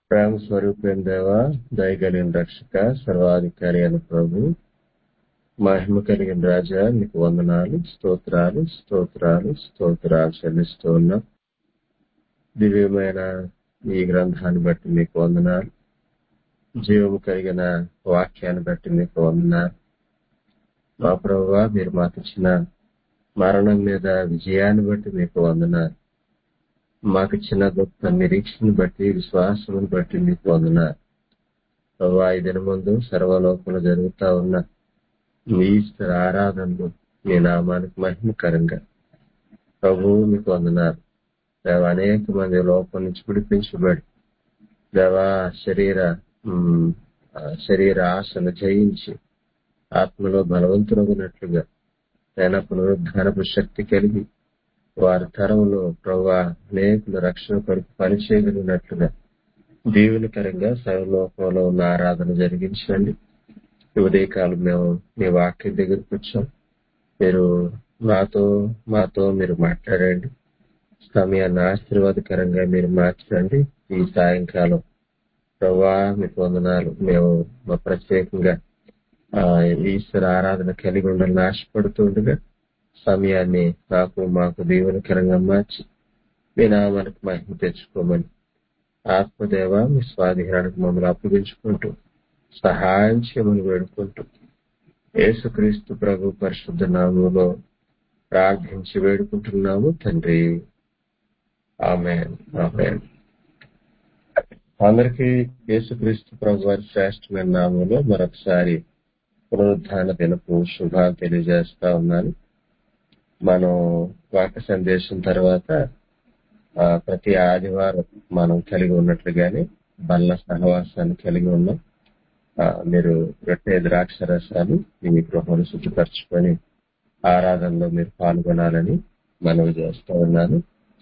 ప్రేమ స్వరూపేణ దేవ దయగలిగిన రక్షక సర్వాధికారి అయిన ప్రభు మహిమ కలిగిన రాజా మీకు వందనాలు స్తోత్రాలు స్తోత్రాలు స్తోత్రాలు చెల్లిస్తూ ఉన్నాం దివ్యమైన ఈ గ్రంథాన్ని బట్టి మీకు వందనాలు జీవము కలిగిన వాక్యాన్ని బట్టి మీకు వందనాలు మా ప్రభు మీరు మాకు ఇచ్చిన మరణం మీద విజయాన్ని బట్టి మీకు వందనాలు మాకు ఇచ్చిన గొప్ప నిరీక్షను బట్టి విశ్వాసమును బట్టి మీకు వందనాలు ప్రభు ఈ దిన ముందు సర్వలోకంలో జరుగుతా ఉన్న మీ ఈశ్వర ఆరాధనలు మీ నామానికి మహిమకరంగా ప్రభు మీకు వందనాలు దేవ అనేక మంది లోపం నుంచి విడిపించబడి దేవ శరీర ఉమ్, ఆ, శరీర ఆశను జయించి ఆత్మలో బలవంతులగునట్లుగా తన పునరుద్ధానపు శక్తి కలిగి వారి తరంలో ప్రభా అనేకుల రక్షణ కొరకు పనిచేయగలిగినట్లుగా దీవెనకరంగా సర్వలోకంలో ఉన్న ఆరాధన జరిగించండి ఈ ఉదయకాలం మేము మీ వాక్యం దగ్గరికి వచ్చాం మీరు మాతో మాతో మీరు మాట్లాడండి సమయాన్ని ఆశీర్వాదకరంగా మీరు మార్చండి ఈ సాయంకాలం ప్రభా మీకు వందనాలు మేము మా ప్రత్యేకంగా ఆ, ఈశ్వర ఆరాధన కలిగి ఉండాలని ఆశపడుతుండగా సమయాన్ని నాకు మాకు దీవెనకరంగా మార్చి మీ నామానికి మహిమ తెచ్చుకోమని ఆత్మదేవ మీ స్వాధీనానికి మమ్మల్ని అప్పగించుకుంటూ సహాయం చేయమని వేడుకుంటూ యేసుక్రీస్తు ప్రభు పరిశుద్ధ నామంలో ప్రార్థించి వేడుకుంటున్నాము తండ్రి ఆమె ఆమె అందరికీ యేసుక్రీస్తు ప్రభు వారి శ్రేష్టమైన నామంలో మరొకసారి పునరుద్ధాన దినపు శుభాలు తెలియజేస్తా ఉన్నాను మనం వాక సందేశం తర్వాత ఆ, ప్రతి ఆదివారం మనం కలిగి ఉన్నట్లుగానే బల్ల సహవాసాన్ని కలిగి ఉన్నాం ఆ, మీరు రొట్టె ద్రాక్ష రసాలు మీ గృహంలో శుద్ధిపరచుకొని ఆరాధనలో మీరు పాల్గొనాలని మనవి చేస్తూ ఉన్నాను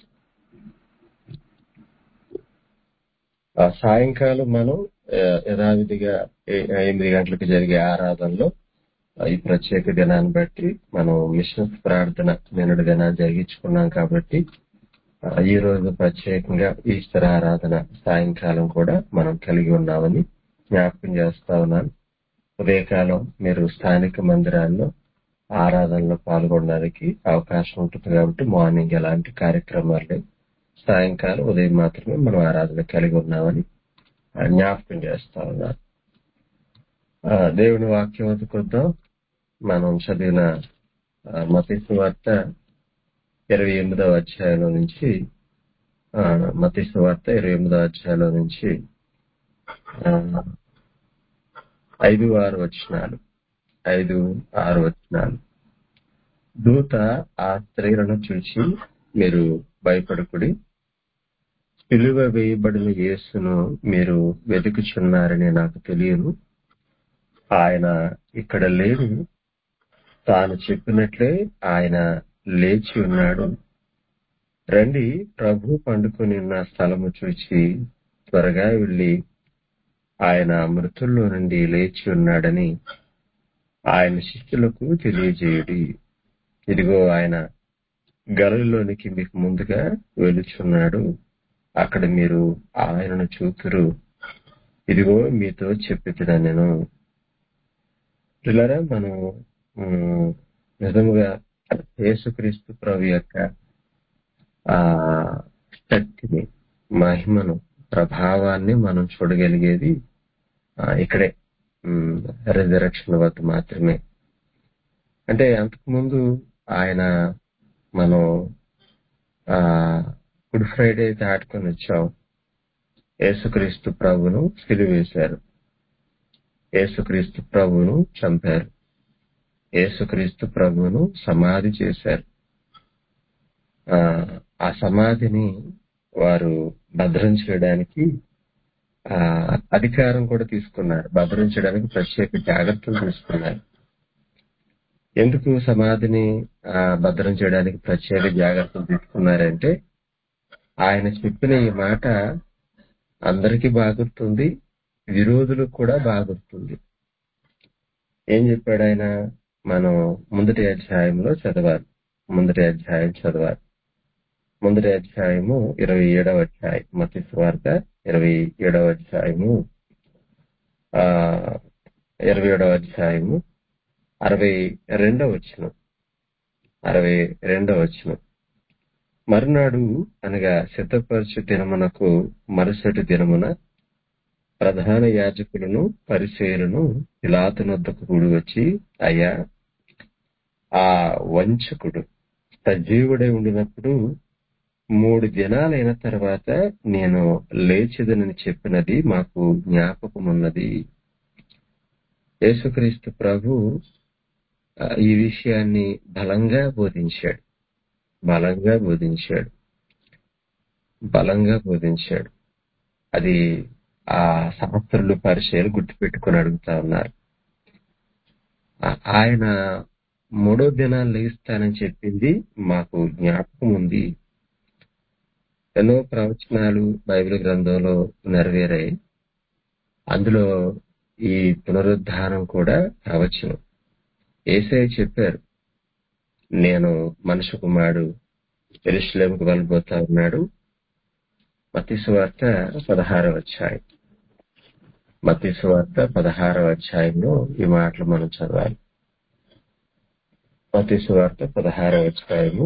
ఆ సాయంకాలం మనం ఆ, యథావిధిగా ఏ- ఎనిమిది గంటలకు జరిగే ఆరాధనలో ఆ, ఈ ప్రత్యేక దినాన్ని బట్టి మనం మిషన్ ప్రార్థన నిన్నటి దినాన్ని జరిగించుకున్నాం కాబట్టి ఆ, ఈ రోజు ప్రత్యేకంగా ఈస్టర్ ఆరాధన సాయంకాలం కూడా మనం కలిగి ఉన్నామని జ్ఞాపకం చేస్తా ఉన్నాను ఉదయకాలం మీరు స్థానిక మందిరాల్లో ఆరాధనలో పాల్గొనడానికి అవకాశం ఉంటుంది కాబట్టి మార్నింగ్ ఎలాంటి కార్యక్రమాలు లేవు సాయంకాలం ఉదయం మాత్రమే మనం ఆరాధన కలిగి ఉన్నామని ఆ, జ్ఞాపకం చేస్తా ఉన్నాను ఆ, దేవుని వాక్యం వద్దకొద్దాం మనం చదివిన మతీసు వార్త ఇరవై ఎనిమిదవ అధ్యాయంలో నుంచి ఆ, మతీసు వార్త ఇరవై ఎనిమిదవ అధ్యాయంలో నుంచి ఆ, ఐదు ఆరు వచనాలు ఐదు ఆరు వచనాలు దూత ఆ స్త్రీలను చూచి మీరు భయపడకుడి సిలువ వేయబడిన యేసును మీరు వెతుకుచున్నారని నాకు తెలియదు ఆయన ఇక్కడ లేడు తాను చెప్పినట్లే ఆయన లేచి ఉన్నాడు రండి ప్రభు పండుకొని ఉన్న స్థలము చూచి త్వరగా వెళ్లి ఆయన మృతుల్లో నుండి లేచి ఉన్నాడని ఆయన శిష్యులకు తెలియజేయుడి ఇదిగో ఆయన గలలోనికి మీకు ముందుగా వెలుచున్నాడు అక్కడ మీరు ఆయనను చూతురు ఇదిగో మీతో చెప్పితున్నా నేను పిల్లరా మనం ఉమ్, నిజముగా యేసుక్రీస్తు ప్రభు యొక్క ఆ శక్తిని మహిమను ప్రభావాన్ని మనం చూడగలిగేది ఆ, ఇక్కడే రిజరక్షన్ వద్ద మాత్రమే అంటే అంతకుముందు ఆయన మనం ఆ గుడ్ ఫ్రైడే దాటుకొని వచ్చాం యేసుక్రీస్తు ప్రభును సిలువేశారు యేసుక్రీస్తు ప్రభువును చంపారు యేసుక్రీస్తు ప్రభువును సమాధి చేశారు ఆ ఆ సమాధిని వారు భద్రం చేయడానికి ఆ అధికారం కూడా తీసుకున్నారు భద్రం చేయడానికి ప్రత్యేక జాగ్రత్తలు తీసుకున్నారు ఎందుకు సమాధిని ఆ, భద్రం చేయడానికి ప్రత్యేక జాగ్రత్తలు తీసుకున్నారంటే ఆయన చెప్పిన ఈ మాట అందరికీ బాగుతుంది విరోధులకు కూడా బాగుతుంది ఏం చెప్పాడు ఆయన మనం ముందటి అధ్యాయంలో చదవాలి ముందటి అధ్యాయం చదవాలి ముందటి అధ్యాయము ఇరవై ఏడవ అధ్యాయం మతి వార్త ఇరవై ఏడవ అధ్యాయము ఆ ఇరవై ఏడవ అధ్యాయము అరవై రెండవ వచనం అరవై రెండవ వచనం మరునాడు అనగా సిద్ధపరచు దినమునకు మరుసటి దినమున ప్రధాన యాజకులను పరిచయులను పిలాతునొద్దకు కూడి వచ్చి అయ్యా ఆ వంచకుడు సజీవుడై ఉండినప్పుడు మూడు దినాలైన తర్వాత నేను లేచిదనని చెప్పినది మాకు జ్ఞాపకమున్నది యేసుక్రీస్తు ప్రభు ఆ, ఈ విషయాన్ని బలంగా బోధించాడు బలంగా బోధించాడు బలంగా బోధించాడు అది ఆ శాస్త్రులు పరిచయాలు గుర్తుపెట్టుకుని అడుగుతా ఉన్నారు ఆ- ఆయన మూడో దినాలు లేస్తానని చెప్పింది మాకు జ్ఞాపకం ఉంది ఎన్నో ప్రవచనాలు బైబిల్ గ్రంథంలో నెరవేరాయి అందులో ఈ పునరుద్ధానం కూడా ప్రవచనం ఏసై చెప్పారు నేను మనుషు కుమారుడు ఎరుషులేముకు వెళ్ళబోతా ఉన్నాడు మత్తి సువార్త పదహారవ అధ్యాయం మత్తి సువార్త పదహారవ అధ్యాయంలో ఈ మాటలు మనం చదవాలి మత్తి సువార్త పదహారవ అధ్యాయము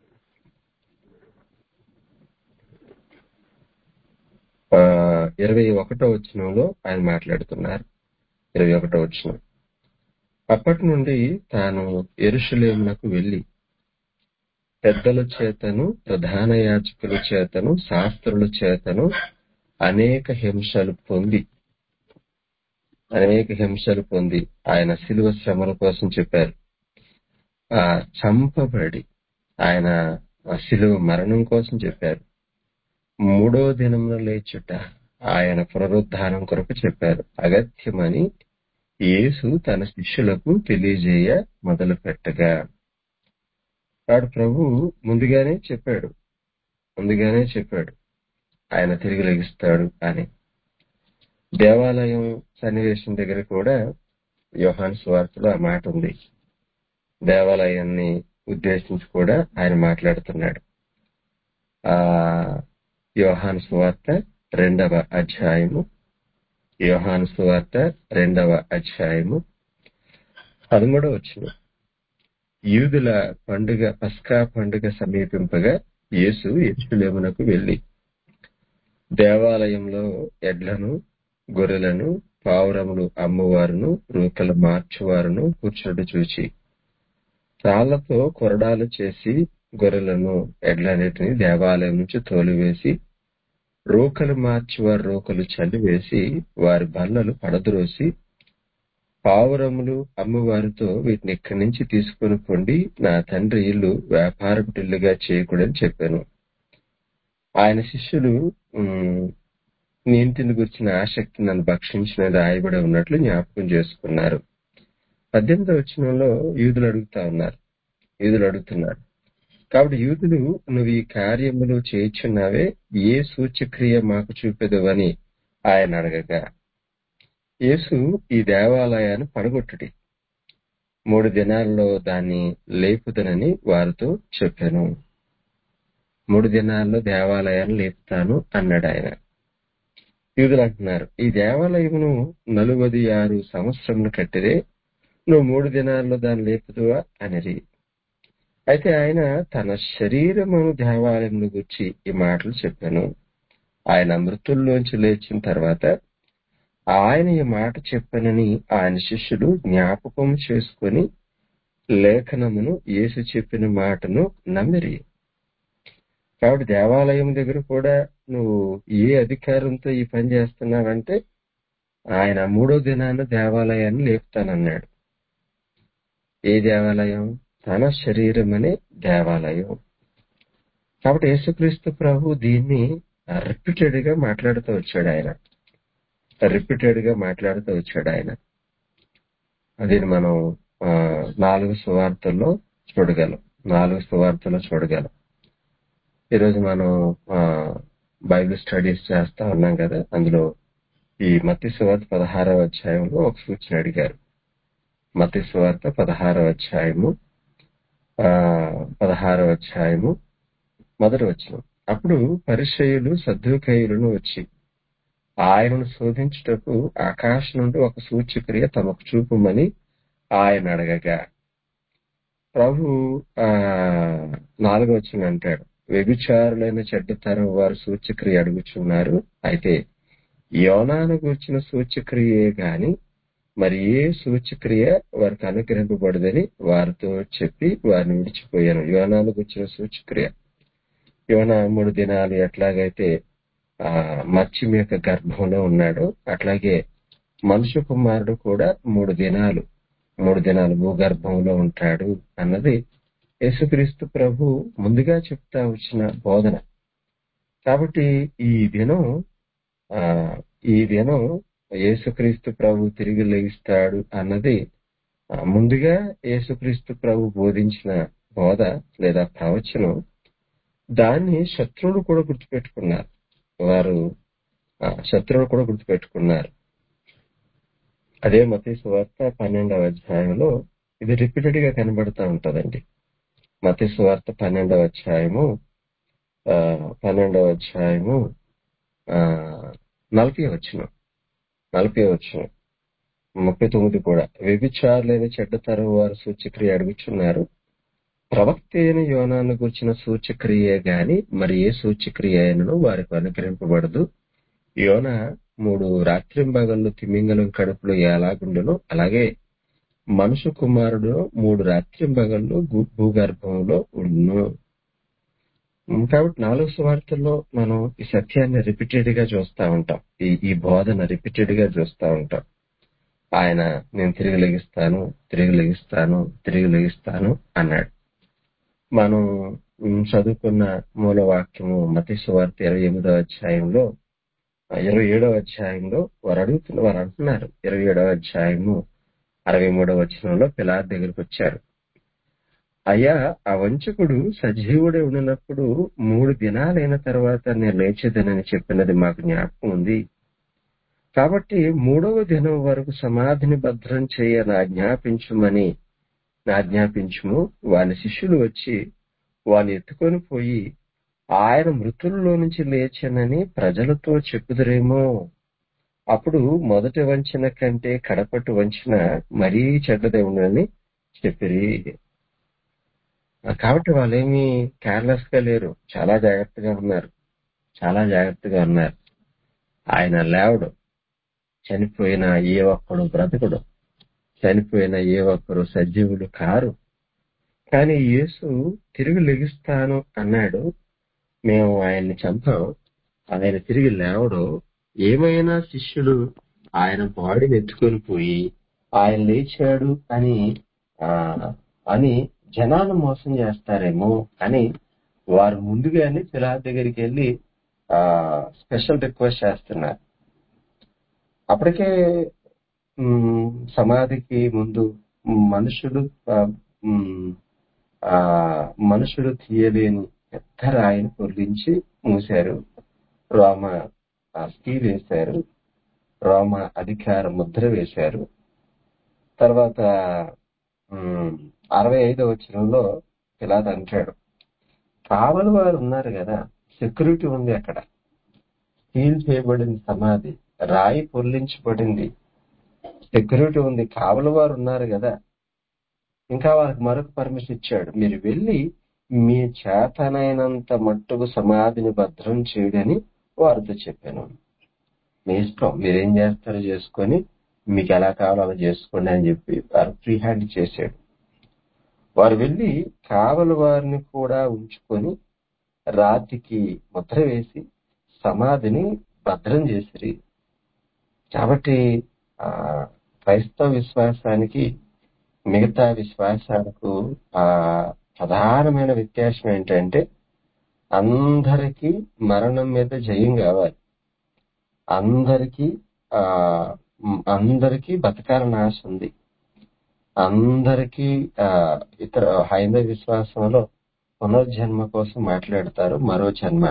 ఆ, ఇరవై ఒకటో వచనంలో ఆయన మాట్లాడుతున్నారు ఇరవై ఒకటో వచనం అప్పటి నుండి తాను ఎరుషులేమునకు వెళ్లి పెద్దల చేతను ప్రధాన యాజకుల చేతను శాస్త్రుల చేతను అనేక హింసలు పొంది అనేక హింసలు పొంది ఆయన శిలువ శ్రమల కోసం చెప్పారు ఆ చంపబడి ఆయన ఆ శిలువ మరణం కోసం చెప్పారు మూడో దినమున లేచుట ఆయన పునరుద్ధానం కొరకు చెప్పారు అగత్యమని యేసు తన శిష్యులకు తెలియజేయ మొదలు పెట్టగా వాడు ప్రభు ముందుగానే చెప్పాడు ముందుగానే చెప్పాడు ఆయన తిరిగి లెగిస్తాడు అని దేవాలయం సన్నివేశం దగ్గర కూడా యోహాను స్వార్థలో ఆ మాట ఉంది దేవాలయాన్ని ఉద్దేశించి కూడా ఆయన మాట్లాడుతున్నాడు ఆ యోహాను సువార్త రెండవ అధ్యాయము యోహాను సువార్త రెండవ అధ్యాయము పదమూడవ వచ్చిన యూదుల పండుగ పస్కా పండుగ సమీపింపగా యేసు ఎరుషలేమునకు వెళ్లి దేవాలయంలో ఎడ్లను గొర్రెలను పావురములు అమ్మువారును రూకలు మార్చువారును కూర్చోడు చూచి రాళ్లతో కొరడాలు చేసి గొర్రెలను ఎడ్లన్నిటిని దేవాలయం నుంచి తోలివేసి రూకలు మార్చి వారి రూకలు చల్లివేసి వారి బల్లలు పడద్రోసి పావురములు అమ్మవారితో వీటిని ఇక్కడి నుంచి తీసుకుని పొండి నా తండ్రి ఇల్లు వ్యాపారపుటిల్లుగా చేయకూడని చెప్పాను ఆయన శిష్యులు ఉమ్, నీ ఇంటిని గురించిన ఆసక్తి నన్ను భక్షించినది రాయబడి ఉన్నట్లు జ్ఞాపకం చేసుకున్నారు పద్దెనిమిదవ వచనంలో యూదులు అడుగుతా ఉన్నారు యూదులు అడుగుతున్నారు కాబట్టి యూదులు నువ్వు ఈ కార్యములు చేయుచున్నావే ఏ సూచక్రియ మాకు చూపెదవని ఆయన అడగగా యేసు ఈ దేవాలయాన్ని పడగొట్టుడి మూడు దినాల్లో దాన్ని లేపుదనని వారితో చెప్పాను మూడు దినాల్లో దేవాలయాన్ని లేపుతాను అన్నాడు ఆయన యూదులు అంటున్నారు ఈ దేవాలయమును నలువది ఆరు సంవత్సరములు కట్టిరే నువ్వు మూడు దినాల్లో దాన్ని లేపుదువా అనేది అయితే ఆయన తన శరీరమును దేవాలయంలో గురించి ఈ మాటలు చెప్పాను ఆయన మృతుల్లోంచి లేచిన తర్వాత ఆయన ఈ మాట చెప్పనని ఆయన శిష్యులు జ్ఞాపకం చేసుకొని లేఖనమును యేసు చెప్పిన మాటను నమ్మిరి కాబట్టి దేవాలయం దగ్గర కూడా నువ్వు ఏ అధికారంతో ఈ పని చేస్తున్నావంటే ఆయన మూడో దినాన దేవాలయాన్ని లేపుతానన్నాడు ఏ దేవాలయం తన శరీరం అనే దేవాలయం కాబట్టి యేసుక్రీస్తు ప్రభు దీన్ని రిపీటెడ్ గా మాట్లాడుతూ వచ్చాడు ఆయన రిపీటెడ్ గా మాట్లాడుతూ వచ్చాడు ఆయన దీన్ని మనం ఆ, నాలుగు సువార్తల్లో చూడగలం నాలుగు సువార్తల్లో చూడగలం ఈరోజు మనం ఆ, బైబిల్ స్టడీస్ చేస్తా ఉన్నాం కదా అందులో ఈ మత్తి సువార్త పదహారవ అధ్యాయంలో ఒక సూచన అడిగారు మత్తి సువార్త పదహారవ అధ్యాయము ఆ పదహారవ అధ్యాయము మొదటి వచ్చిన అప్పుడు పరిచయులు సద్దుకయులను వచ్చి ఆయనను శోధించుటకు ఆకాశం నుండి ఒక సూచక్రియ తమకు చూపుమని ఆయన అడగగా ప్రభు ఆ నాలుగో వచ్చిన అంటాడు వ్యభిచారులైన చెడ్డ తరం వారు సూచక్రియ అడుగుచున్నారు అయితే యోనాను గూర్చిన సూచక్రియే గాని మరి ఏ సూచక్రియ వారికి అనుగ్రహింపబడదని వారితో చెప్పి వారిని విడిచిపోయాను యోనాను గూర్చిన సూచక్రియ యోన మూడు దినాలు ఎట్లాగైతే ఆ మత్స్యం యొక్క గర్భంలో ఉన్నాడు అట్లాగే మనుష్య కుమారుడు కూడా మూడు దినాలు మూడు దినాలు భూగర్భంలో ఉంటాడు అన్నది యేసుక్రీస్తు ప్రభు ముందుగా చెప్తా వచ్చిన బోధన కాబట్టి ఈ దినం ఆ ఈ దినం యేసుక్రీస్తు ప్రభు తిరిగి లేస్తాడు అన్నది ఆ, ముందుగా యేసుక్రీస్తు ప్రభు బోధించిన బోధ లేదా ప్రవచనం దాన్ని శత్రువులు కూడా గుర్తుపెట్టుకున్నారు వారు ఆ, శత్రువులు కూడా గుర్తుపెట్టుకున్నారు అదే మతీ సువార్త పన్నెండవ అధ్యాయంలో ఇది రిపీటెడ్ గా కనబడతా ఉంటదండి మతీ సువార్త పన్నెండవ అధ్యాయము ఆ, పన్నెండవ అధ్యాయము ఆ, నలభై వచ్చిన నలభై వచ్చిన ముప్పై తొమ్మిది కూడా వ్యభిచారులైన చెడ్డతరం వారు సూచక్రియ అడుగుచున్నారు ప్రవక్త అయిన యోనాను గుర్చిన సూచక్రియే గాని మరి ఏ సూచక్రియ అయినను వారికి అనుగ్రహింపబడదు యోన మూడు రాత్రింబగళ్ళు తిమింగలం కడుపులో ఎలాగుండునో అలాగే మనుషు కుమారుడు మూడు రాత్రింబగళ్ళు గు- భూగర్భంలో ఉండును ఉమ్, కాబట్టి నాలుగు సువార్తల్లో మనం ఈ సత్యాన్ని రిపీటెడ్ గా చూస్తా ఉంటాం ఈ ఈ బోధన రిపీటెడ్ గా చూస్తా ఉంటాం ఆయన నేను తిరిగి లెగిస్తాను తిరిగి లెగిస్తాను తిరిగి లెగిస్తాను అన్నాడు మనం ఉమ్, చదువుకున్న మూల వాక్యము మతి సువార్త ఇరవై ఎనిమిదవ అధ్యాయంలో ఆ, ఇరవై ఏడవ అధ్యాయంలో వారు అడుగుతున్న వారు అంటున్నారు ఇరవై ఏడవ అధ్యాయము అరవై మూడవ వచనంలో పిలార్ దగ్గరికి వచ్చారు అయ్యా ఆ వంచకుడు సజీవుడే ఉన్నప్పుడు మూడు దినాలైన తర్వాత నేను లేచేదనని చెప్పినది మాకు జ్ఞాపకం ఉంది కాబట్టి మూడవ దినం వరకు సమాధిని భద్రం చేయ నా జ్ఞాపించుమని నా జ్ఞాపించుము వాని శిష్యులు వచ్చి వాని ఎత్తుకొని పోయి ఆయన మృతుల్లో నుంచి లేచానని ప్రజలతో చెప్పుదురేమో అప్పుడు మొదటి వంచన కంటే కడపటి వంచన మరీ చెడ్డదే ఉండని చెప్పిరి కాబట్టి వాళ్ళేమి కేర్లెస్ గా లేరు చాలా జాగ్రత్తగా ఉన్నారు చాలా జాగ్రత్తగా ఉన్నారు ఆయన లేవడు చనిపోయిన ఏ ఒక్కడు బ్రతకుడు చనిపోయిన ఏ ఒక్కరు సజీవులు కారు కానీ యేసు తిరిగి లెగిస్తాను అన్నాడు మేము ఆయన్ని చంపాం ఆయన తిరిగి లేవడు ఏమైనా శిష్యులు ఆయన బాడీని ఎత్తుకొని పోయి ఆయన లేచాడు అని ఆ అని జనాలు మోసం చేస్తారేమో అని వారు ముందుగానే పిలాత్ దగ్గరికి వెళ్ళి ఆ స్పెషల్ రిక్వెస్ట్ చేస్తున్నారు అప్పటికే ఉమ్, సమాధికి ముందు మనుషుడు ఆ, ఉమ్, ఆ మనుషుడు తీయలేని పెద్ద రాయిని పొర్లించి మూశారు రోమ ఆ, స్టీల్ వేశారు రోమ అధికార ముద్ర వేశారు తర్వాత ఉమ్, అరవై ఐదో వచనంలో పిలాత్ అంటాడు కావలి వారు ఉన్నారు కదా సెక్యూరిటీ ఉంది అక్కడ సీల్ చేయబడింది సమాధి రాయి పొర్లించబడింది సెక్యూరిటీ ఉంది కావలి వారు ఉన్నారు కదా ఇంకా వారికి మరొక పర్మిషన్ ఇచ్చాడు మీరు వెళ్ళి మీ చేతనైనంత మట్టుకు సమాధిని భద్రం చేయడని వారితో చెప్పాను మీ ఇష్టం మీరేం చేస్తారో చేసుకొని మీకు ఎలా కావాలో అలా చేసుకోండి అని చెప్పి వారు ఫ్రీ హ్యాండ్ చేశాడు వారు వెళ్ళి కావలి వారిని కూడా ఉంచుకొని రాతికి ముద్ర వేసి సమాధిని భద్రం చేసిరి కాబట్టి ఆ క్రైస్తవ విశ్వాసానికి మిగతా విశ్వాసాలకు ఆ ప్రధానమైన వ్యత్యాసం ఏంటంటే అందరికీ మరణం మీద జయం కావాలి అందరికీ ఆ మ్, అందరికీ బతకాలని ఆశ ఉంది అందరికీ ఆ ఇతర హైందవ విశ్వాసంలో పునర్జన్మ కోసం మాట్లాడతారు మరో జన్మ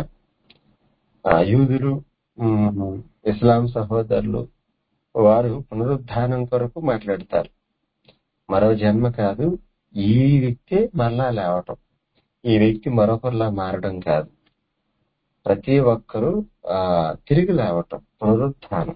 ఆ యూదులు మ్, ఇస్లాం సహోదరులు వారు పునరుద్ధానం కొరకు మాట్లాడతారు మరో జన్మ కాదు ఈ వ్యక్తి మళ్ళా లేవటం ఈ వ్యక్తి మరొకరిలా మారడం కాదు ప్రతి ఒక్కరూ ఆ తిరిగి లేవటం పునరుత్థానం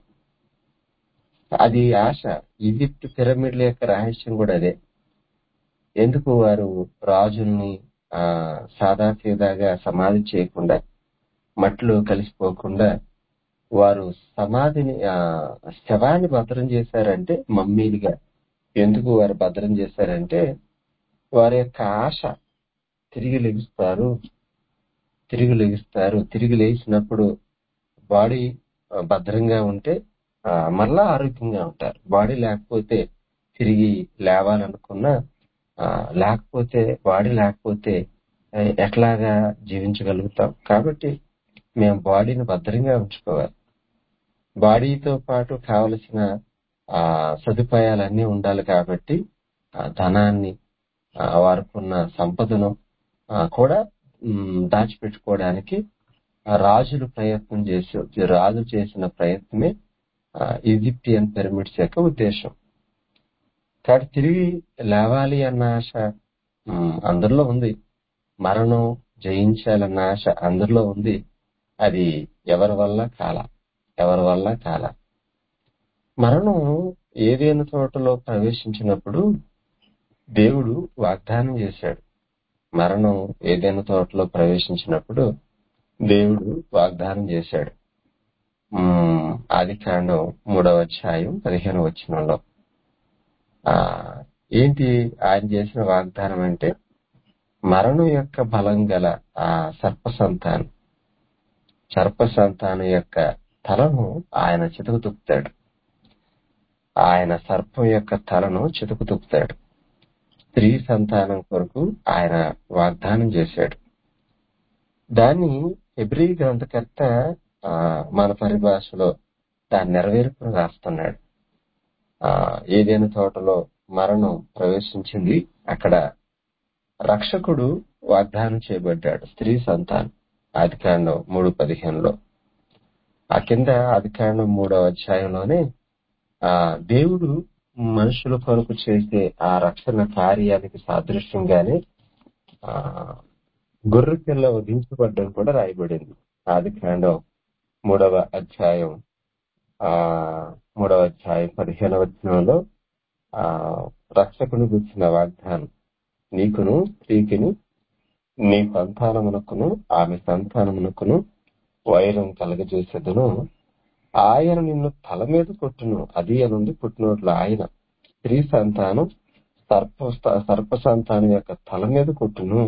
అది ఆశ ఈజిప్ట్ పిరమిడ్ల యొక్క రహస్యం కూడా అదే ఎందుకు వారు రాజుల్ని ఆ సాదా సీదాగా సమాధి చేయకుండా మట్టిలో కలిసిపోకుండా వారు సమాధిని ఆ శవాన్ని భద్రం చేశారంటే మమ్మీలుగా ఎందుకు వారు భద్రం చేశారంటే వారి యొక్క ఆశ తిరిగి లెగిస్తారు తిరిగి లెగిస్తారు తిరిగి లేచినప్పుడు బాడీ ఆ, భద్రంగా ఉంటే ఆ, మళ్ళా ఆరోగ్యంగా ఉంటారు బాడీ లేకపోతే తిరిగి లేవాలనుకున్నా ఆ, లేకపోతే బాడీ లేకపోతే ఆ, ఎట్లాగా జీవించగలుగుతాం కాబట్టి మేము బాడీని భద్రంగా ఉంచుకోవాలి బాడీతో పాటు కావలసిన ఆ సదుపాయాలన్నీ ఉండాలి కాబట్టి ఆ ధనాన్ని ఆ, వారికున్న సంపదను ఆ, కూడా మ్, దాచిపెట్టుకోవడానికి ఆ రాజులు ప్రయత్నం చేసి రాజు చేసిన ప్రయత్నమే ఆ, ఈజిప్టియన్ పిరమిడ్స్ యొక్క ఉద్దేశం కాబట్టి తిరిగి లేవాలి అన్న ఆశ మ్, అందరిలో ఉంది మరణం జయించాలన్న ఆశ అందరిలో ఉంది అది ఎవరి వల్ల కాల ఎవరి వల్ల కాల మరణం ఏదైనా తోటలో ప్రవేశించినప్పుడు దేవుడు వాగ్దానం చేశాడు మరణం ఏదైనా తోటలో ప్రవేశించినప్పుడు దేవుడు వాగ్దానం చేశాడు ఉమ్, ఆది కాండం మూడవ అధ్యాయం పదిహేను వచనంలో ఆ ఏంటి ఆయన చేసిన వాగ్దానం అంటే మరణం యొక్క బలం గల ఆ సర్ప సంతానం సర్ప సంతానం యొక్క తలను ఆయన చితుకు తుప్పుతాడు ఆయన సర్పం యొక్క తలను చితుకు తుప్పుతాడు స్త్రీ సంతానం కొరకు ఆయన వాగ్దానం చేశాడు దాన్ని హెబ్రీ గ్రంథకర్త ఆ, మన పరిభాషలో దాని నెరవేర్పును రాస్తున్నాడు ఆ ఏదైనా తోటలో మరణం ప్రవేశించింది అక్కడ రక్షకుడు వాగ్దానం చేయబడ్డాడు స్త్రీ సంతానం ఆదికాండం మూడు పదిహేనులో ఆ కింద ఆదికాండం మూడవ అధ్యాయంలోనే ఆ దేవుడు మనుషుల కొరకు చేసే ఆ రక్షణ కార్యానికి సాదృశ్యంగానే ఆ గొర్రె పిల్ల వధించబడ్డం కూడా రాయబడింది ఆది కాండం మూడవ అధ్యాయం ఆ మూడవ అధ్యాయం పదిహేనవ వచనంలో ఆ రక్షకుని గుర్చిన వాగ్దానం నీకును స్త్రీకిని నీ సంతానమునకును ఆమె సంతానమునకును వైరం కలగజేసేదను ఆయన నిన్ను తల మీద కొట్టును అది అనుంది పుట్టినోట్లు ఆయన స్త్రీ సంతానం సర్ప సర్ప సంతానం యొక్క తల మీద కొట్టును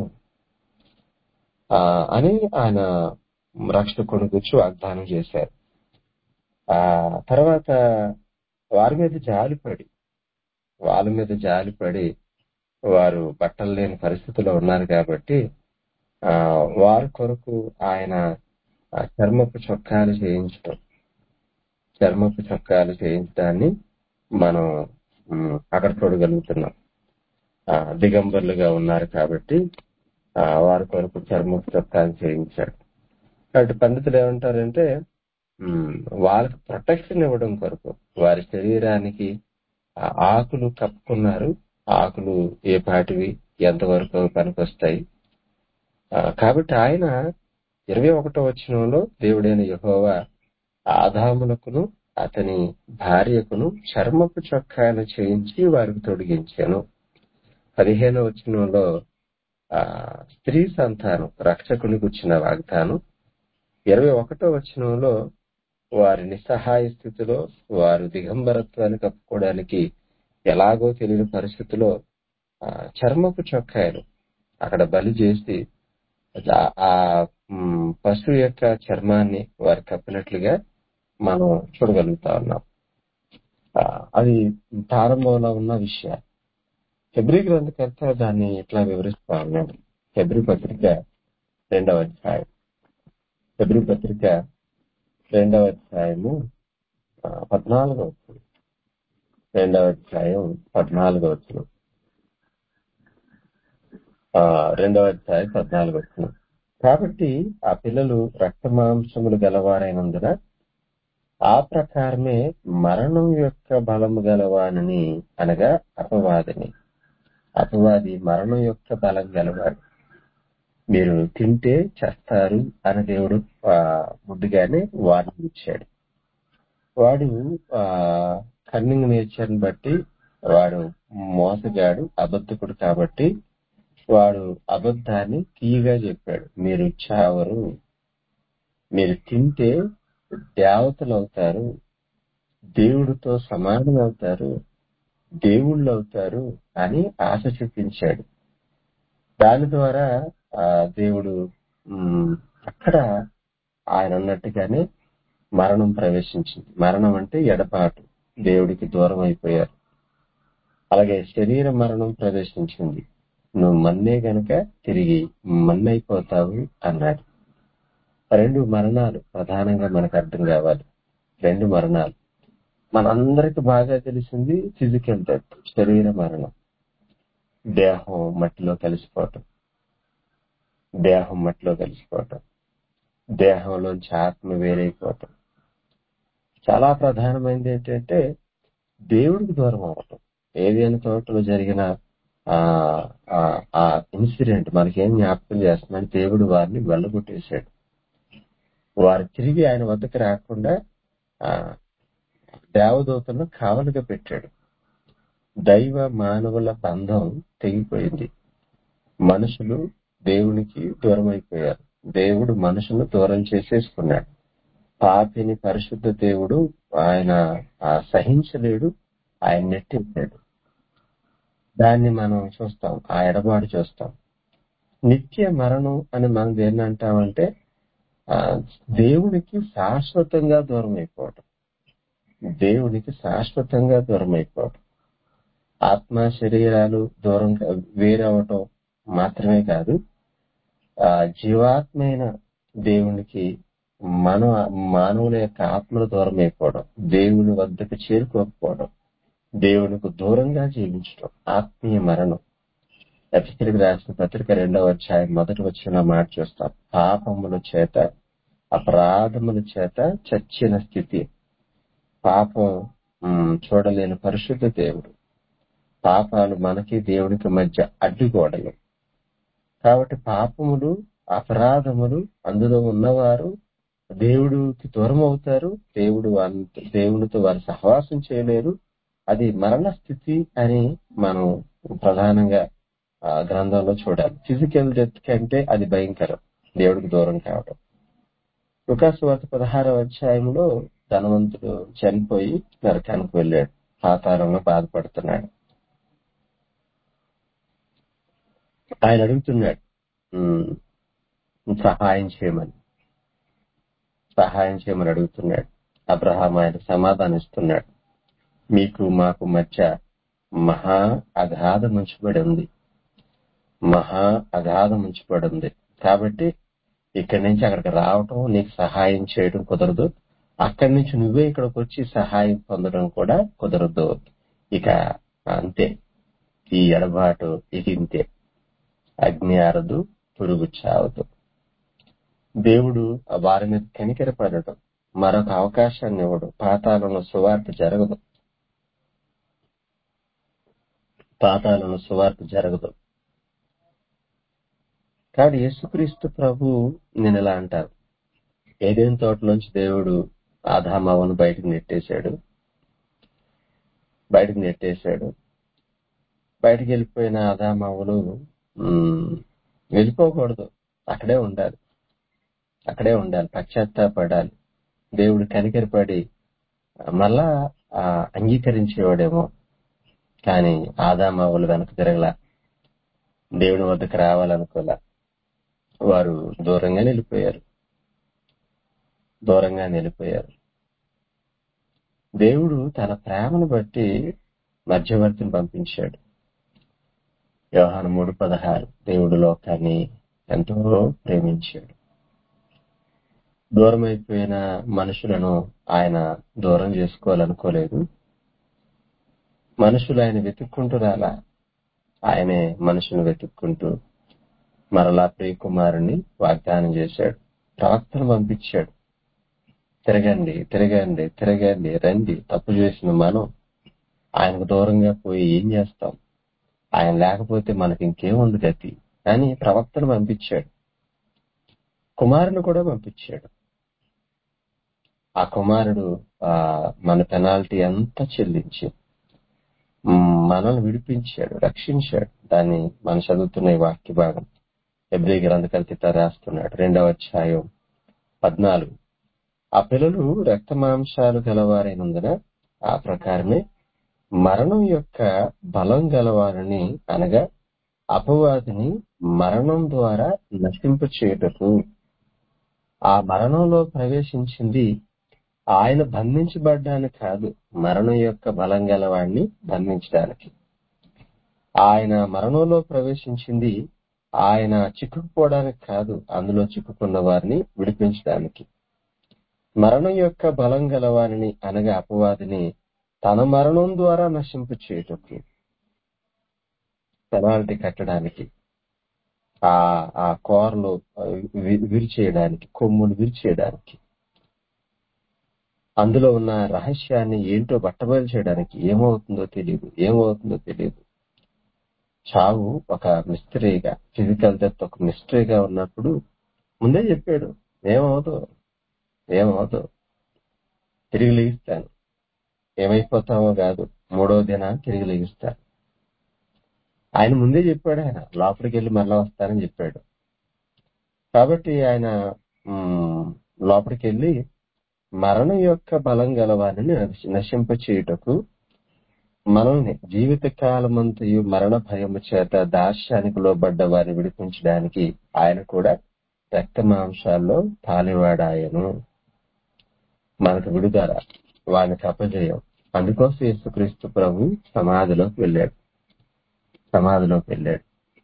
ఆ అని ఆయన రక్షకుని గురించి వాగ్దానం చేశారు ఆ తర్వాత వారి మీద జాలిపడి వాళ్ళ మీద జాలిపడి వారు బట్టలు లేని పరిస్థితిలో ఉన్నారు కాబట్టి ఆ వారి కొరకు ఆయన ఆ చర్మపు చొక్కాలు చేయించడం చర్మపు చొక్కాలు చేయించడాన్ని మనం ఉమ్, అక్కడ చూడగలుగుతున్నాం ఆ, దిగంబరులుగా ఉన్నారు కాబట్టి ఆ, వారి కొరకు చర్మపు చొక్కాలు చేయించాడు కాబట్టి పండితులు ఏమంటారంటే ఉమ్, వాళ్ళకి ప్రొటెక్షన్ ఇవ్వడం కొరకు వారి శరీరానికి ఆ ఆకులు కప్పుకున్నారు ఆకులు ఏ పాటివి ఎంతవరకు పనికొస్తాయి ఆ, కాబట్టి ఆయన ఇరవై ఒకటో వచనంలో దేవుడైన యెహోవా ఆదామునకును అతని భార్యకును చర్మపు చొక్కాలు చేయించి వారికి తొడిగించాను పదిహేనో వచనంలో ఆ స్త్రీ సంతానం రక్షకుని గుర్చిన వాగ్దానం ఇరవై ఒకటో వచనంలో వారి నిస్సహాయ స్థితిలో వారు దిగంబరత్వాన్ని కప్పుకోవడానికి ఎలాగో తెలియని పరిస్థితిలో ఆ, చర్మపు చొక్కాయలు అక్కడ బలి చేసి ఆ- ఆ మ్, పశువు యొక్క చర్మాన్ని వారు కప్పినట్లుగా మనం చూడగలుగుతా ఉన్నాం ఆ, అది ప్రారంభంలో ఉన్న విషయాలు హెబ్రి గ్రంథకర్త దాన్ని ఇట్లా వివరిస్తా ఉన్నాడు హెబ్రి పత్రిక రెండవ అధ్యాయం హెబ్రి పత్రిక రెండవ అధ్యాయము ఆ, పద్నాలుగో వచనం రెండవ అధ్యాయం పద్నాలుగో వచనం ఆ, రెండవ అధ్యాయం పద్నాలుగో వచనం కాబట్టి ఆ పిల్లలు రక్త మాంసములు గలవారైనందున ఆ ప్రకారమే మరణం యొక్క బలము గలవానని అనగా అపవాదిని అపవాది మరణం యొక్క బలం గలవాడు మీరు తింటే చేస్తారు అని దేవుడు ఆ, ముందుగానే వార్నింగ్ ఇచ్చాడు వాడు ఆ కన్నింగ్ నేచర్ బట్టి వాడు మోసగాడు అబద్ధకుడు కాబట్టి వాడు అబద్ధాన్ని తీయగా చెప్పాడు మీరు చావరు మీరు తింటే దేవతలు అవుతారు దేవుడితో సమానం అవుతారు దేవుళ్ళు అవుతారు అని ఆశ చూపించాడు దాని ద్వారా ఆ దేవుడు ఉమ్, అక్కడ ఆయన అన్నట్టుగానే మరణం ప్రవేశించింది మరణం అంటే ఎడపాటు దేవుడికి దూరం అయిపోయారు అలాగే శరీర మరణం ప్రవేశించింది నువ్వు మన్నే గనక తిరిగి మన్నైపోతావు అన్నాడు రెండు మరణాలు ప్రధానంగా మనకు అర్థం కావాలి రెండు మరణాలు మనందరికి బాగా తెలిసింది ఫిజికల్ డెత్ శరీర మరణం దేహం మట్టిలో కలిసిపోవటం దేహం మట్టిలో కలిసిపోవటం దేహంలోంచి ఆత్మ వేరైపోవటం చాలా ప్రధానమైనది ఏంటంటే దేవుడికి దూరం అవ్వటం ఏదైనా తోటలో జరిగిన ఆ ఆ ఆ ఇన్సిడెంట్ మనకేం జ్ఞాపకం చేస్తుందని దేవుడు వారిని వెళ్ళగొట్టేశాడు వారు తిరిగి ఆయన వద్దకు రాకుండా ఆ దేవదూతలను కావలిగా పెట్టాడు దైవ మానవుల బంధం తెగిపోయింది మనుషులు దేవునికి దూరం అయిపోయారు దేవుడు మనుషులను దూరం చేసేసుకున్నాడు పాపిని పరిశుద్ధ దేవుడు ఆయన ఆ, సహించలేడు ఆయన నెట్టేశాడు దాన్ని మనం చూస్తాం ఆ ఎడబాటు చూస్తాం నిత్య మరణం అని మనం దేన్ని అంటామంటే ఆ, దేవునికి శాశ్వతంగా దూరం అయిపోవటం దేవునికి శాశ్వతంగా దూరం అయిపోవటం ఆత్మ శరీరాలు దూరం వేరవటం మాత్రమే కాదు ఆ జీవాత్మైన దేవునికి మన మానవుల యొక్క ఆత్మల దూరం అయిపోవడం దేవుని వద్దకు చేరుకోకపోవడం దేవునికి దూరంగా జీవించడం ఆత్మీయ మరణం ఎఫ్ఎస్సీలకు రాసిన పత్రిక రెండవ అధ్యాయం మొదటి వచ్చిన మాట చూస్తాం పాపముల చేత అపరాధముల చేత చచ్చిన స్థితి పాపం ఉమ్, చూడలేని పరిశుద్ధ దేవుడు పాపాలు మనకి దేవునికి మధ్య అడ్డుగోడలు కాబట్టి పాపములు అపరాధములు అందులో ఉన్నవారు దేవుడికి దూరం అవుతారు దేవుడు వారిని దేవునితో వారు సహవాసం చేయలేరు అది మరణ స్థితి అని మనం ప్రధానంగా ఆ గ్రంథంలో చూడాలి ఫిజికల్ డెత్ కంటే అది భయంకరం దేవుడికి దూరం కావడం లుకాసు వార్త పదహారవ అధ్యాయంలో ధనవంతుడు చనిపోయి నరకానికి వెళ్ళాడు పాతాళంలో బాధపడుతున్నాడు ఆయన అడుగుతున్నాడు "ఉమ్, సహాయం చేయమని సహాయం చేయమని అడుగుతున్నాడు అబ్రహాం ఆయన సమాధానం ఇస్తున్నాడు మీకు మాకు మధ్య మహా అగాధం ఉంచబడి ఉంది మహా అగాధం ఉంచబడి ఉంది కాబట్టి ఇక్కడి నుంచి అక్కడికి రావటం నీకు సహాయం చేయడం కుదరదు అక్కడి నుంచి నువ్వే ఇక్కడికి వచ్చి సహాయం పొందడం కూడా కుదరదు ఇక అంతే ఈ ఎడబాటు ఇక ఇంతే అగ్ని ఆరదు పురుగు చావదు దేవుడు ఆ వారి మీద కనికరపడటం మరొక అవకాశాన్ని ఇవ్వడు పాతాళంలో సువార్త జరగదు పాతాళంలో సువార్త జరగదు కాబట్టి యేసుక్రీస్తు ప్రభు నేను ఇలా అంటారు ఏదైనా తోటలోంచి దేవుడు ఆదామావను బయటకు నెట్టేశాడు బయటకు నెట్టేశాడు బయటకు వెళ్ళిపోయిన ఆదామావులు ఉమ్, వెళ్ళిపోకూడదు అక్కడే ఉండాలి అక్కడే ఉండాలి పశ్చాత్తాపడాలి దేవుడు కనికరపడి మళ్ళా ఆ, అంగీకరించేవాడేమో కానీ ఆదామావులు వెనక తిరగల దేవుని వద్దకు రావాలనుకోలే వారు దూరంగా నిలిపోయారు దూరంగా నిలిపోయారు దేవుడు తన ప్రేమను బట్టి మధ్యవర్తిని పంపించాడు వ్యవహారం మూడు పదహారు దేవుడు లోకాన్ని ఎంతో ప్రేమించాడు దూరం అయిపోయిన మనుషులను ఆయన దూరం చేసుకోవాలనుకోలేదు మనుషులు ఆయన వెతుక్కుంటూ రాలా ఆయనే మనుషులను వెతుక్కుంటూ మరలా ప్రియకుమారుని వాగ్దానం చేశాడు ప్రవక్తను పంపించాడు తిరగండి తిరగండి తిరగండి రండి తప్పు చేసిన మనం ఆయనకు దూరంగా పోయి ఏం చేస్తాం ఆయన లేకపోతే మనకి ఇంకేముంది గతి అని ప్రవక్తను పంపించాడు కుమారుని కూడా పంపించాడు ఆ కుమారుడు ఆ మన పెనాల్టీ అంతా చెల్లించి మ్, మనల్ని విడిపించాడు రక్షించాడు దాన్ని మనం చదువుతున్న ఈ వాక్య భాగం ఎబ్రి గ్రంథకర్త రాస్తున్నాడు రెండవ అధ్యాయం పద్నాలుగు ఆ పిల్లలు రక్త మాంసాలు గలవారైనందున ఆ ప్రకారమే మరణం యొక్క బలం గలవారిని అనగా అపవాదిని మరణం ద్వారా నశింప చేయుటకు ఆ మరణంలో ప్రవేశించింది ఆయన బంధించబడ్డానికి కాదు మరణం యొక్క బలం గలవాడిని బంధించడానికి ఆయన మరణంలో ప్రవేశించింది ఆయన చిక్కుకుపోవడానికి కాదు అందులో చిక్కుకున్న వారిని విడిపించడానికి మరణం యొక్క బలం గలవారిని అనగా అపవాదిని తన మరణం ద్వారా నశింపు చేయటకు పెనాల్టీ కట్టడానికి ఆ ఆ కోరలు వి- విరిచేయడానికి కొమ్మును విరిచేయడానికి అందులో ఉన్న రహస్యాన్ని ఏంటో బట్టబయలు చేయడానికి ఏమవుతుందో తెలియదు ఏమవుతుందో తెలియదు చావు ఒక మిస్టరీగా ఫిజికల్ డెత్ ఒక మిస్టరీగా ఉన్నప్పుడు ముందే చెప్పాడు ఏమవుదు ఏమవుదు తిరిగి లేగిస్తాను ఏమైపోతావో కాదు మూడో దిన తిరిగి లేగిస్తాను ఆయన ముందే చెప్పాడు ఆయన లోపలికి వెళ్ళి మరలా వస్తానని చెప్పాడు కాబట్టి ఆయన మ్, లోపలికి వెళ్ళి మరణం యొక్క బలం గలవారిని నశింప చేయుటకు మనల్ని జీవిత కాలమంతయు మరణ భయము చేత దాస్యానికి లోబడ్డ వారిని విడిపించడానికి ఆయన కూడా రక్త మాంసాల్లో పాలివాడాయను మనకు విడుదల వానికి అపజయం అందుకోసం యేసుక్రీస్తు ప్రభు సమాధిలోకి వెళ్ళాడు సమాధిలోకి వెళ్ళాడు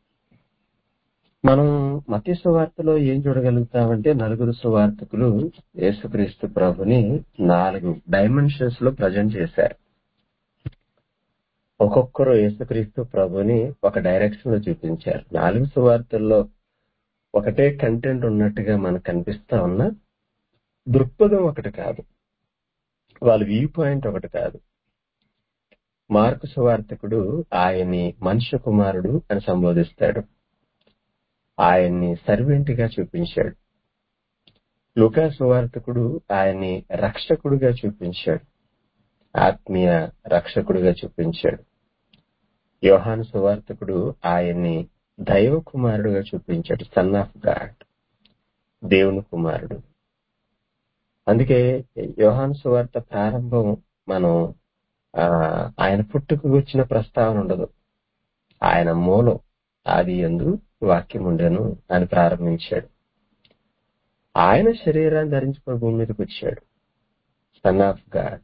మనం మత సువార్తలో ఏం చూడగలుగుతామంటే నలుగురు సువార్తకులు యేసుక్రీస్తు ప్రభుని నాలుగు డైమెన్షన్స్ లో ప్రజెంట్ చేశారు ఒక్కొక్కరు యేసుక్రీస్తు ప్రభుని ఒక డైరెక్షన్ లో చూపించారు నాలుగు సువార్తల్లో ఒకటే కంటెంట్ ఉన్నట్టుగా మనకు కనిపిస్తా ఉన్నా దృక్పథం ఒకటి కాదు వాళ్ళ వ్యూ పాయింట్ ఒకటి కాదు మార్కు సువార్తకుడు ఆయన్ని మనుష్య కుమారుడు అని సంబోధిస్తాడు ఆయన్ని సర్వెంట్ గా చూపించాడు లుకా సువార్తకుడు ఆయన్ని రక్షకుడుగా చూపించాడు ఆత్మీయ రక్షకుడుగా చూపించాడు యోహాను సువార్తకుడు ఆయన్ని దైవ కుమారుడుగా చూపించాడు సన్ ఆఫ్ గాడ్ దేవుని కుమారుడు అందుకే యోహాను సువార్త ప్రారంభం మనం ఆ, ఆయన పుట్టుకు వచ్చిన ప్రస్తావన ఉండదు ఆయన మూలం ఆది ఎందు వాక్యం ఉండెను అని ప్రారంభించాడు ఆయన శరీరాన్ని ధరించుకుని భూమి మీదకి వచ్చాడు సన్ ఆఫ్ గాడ్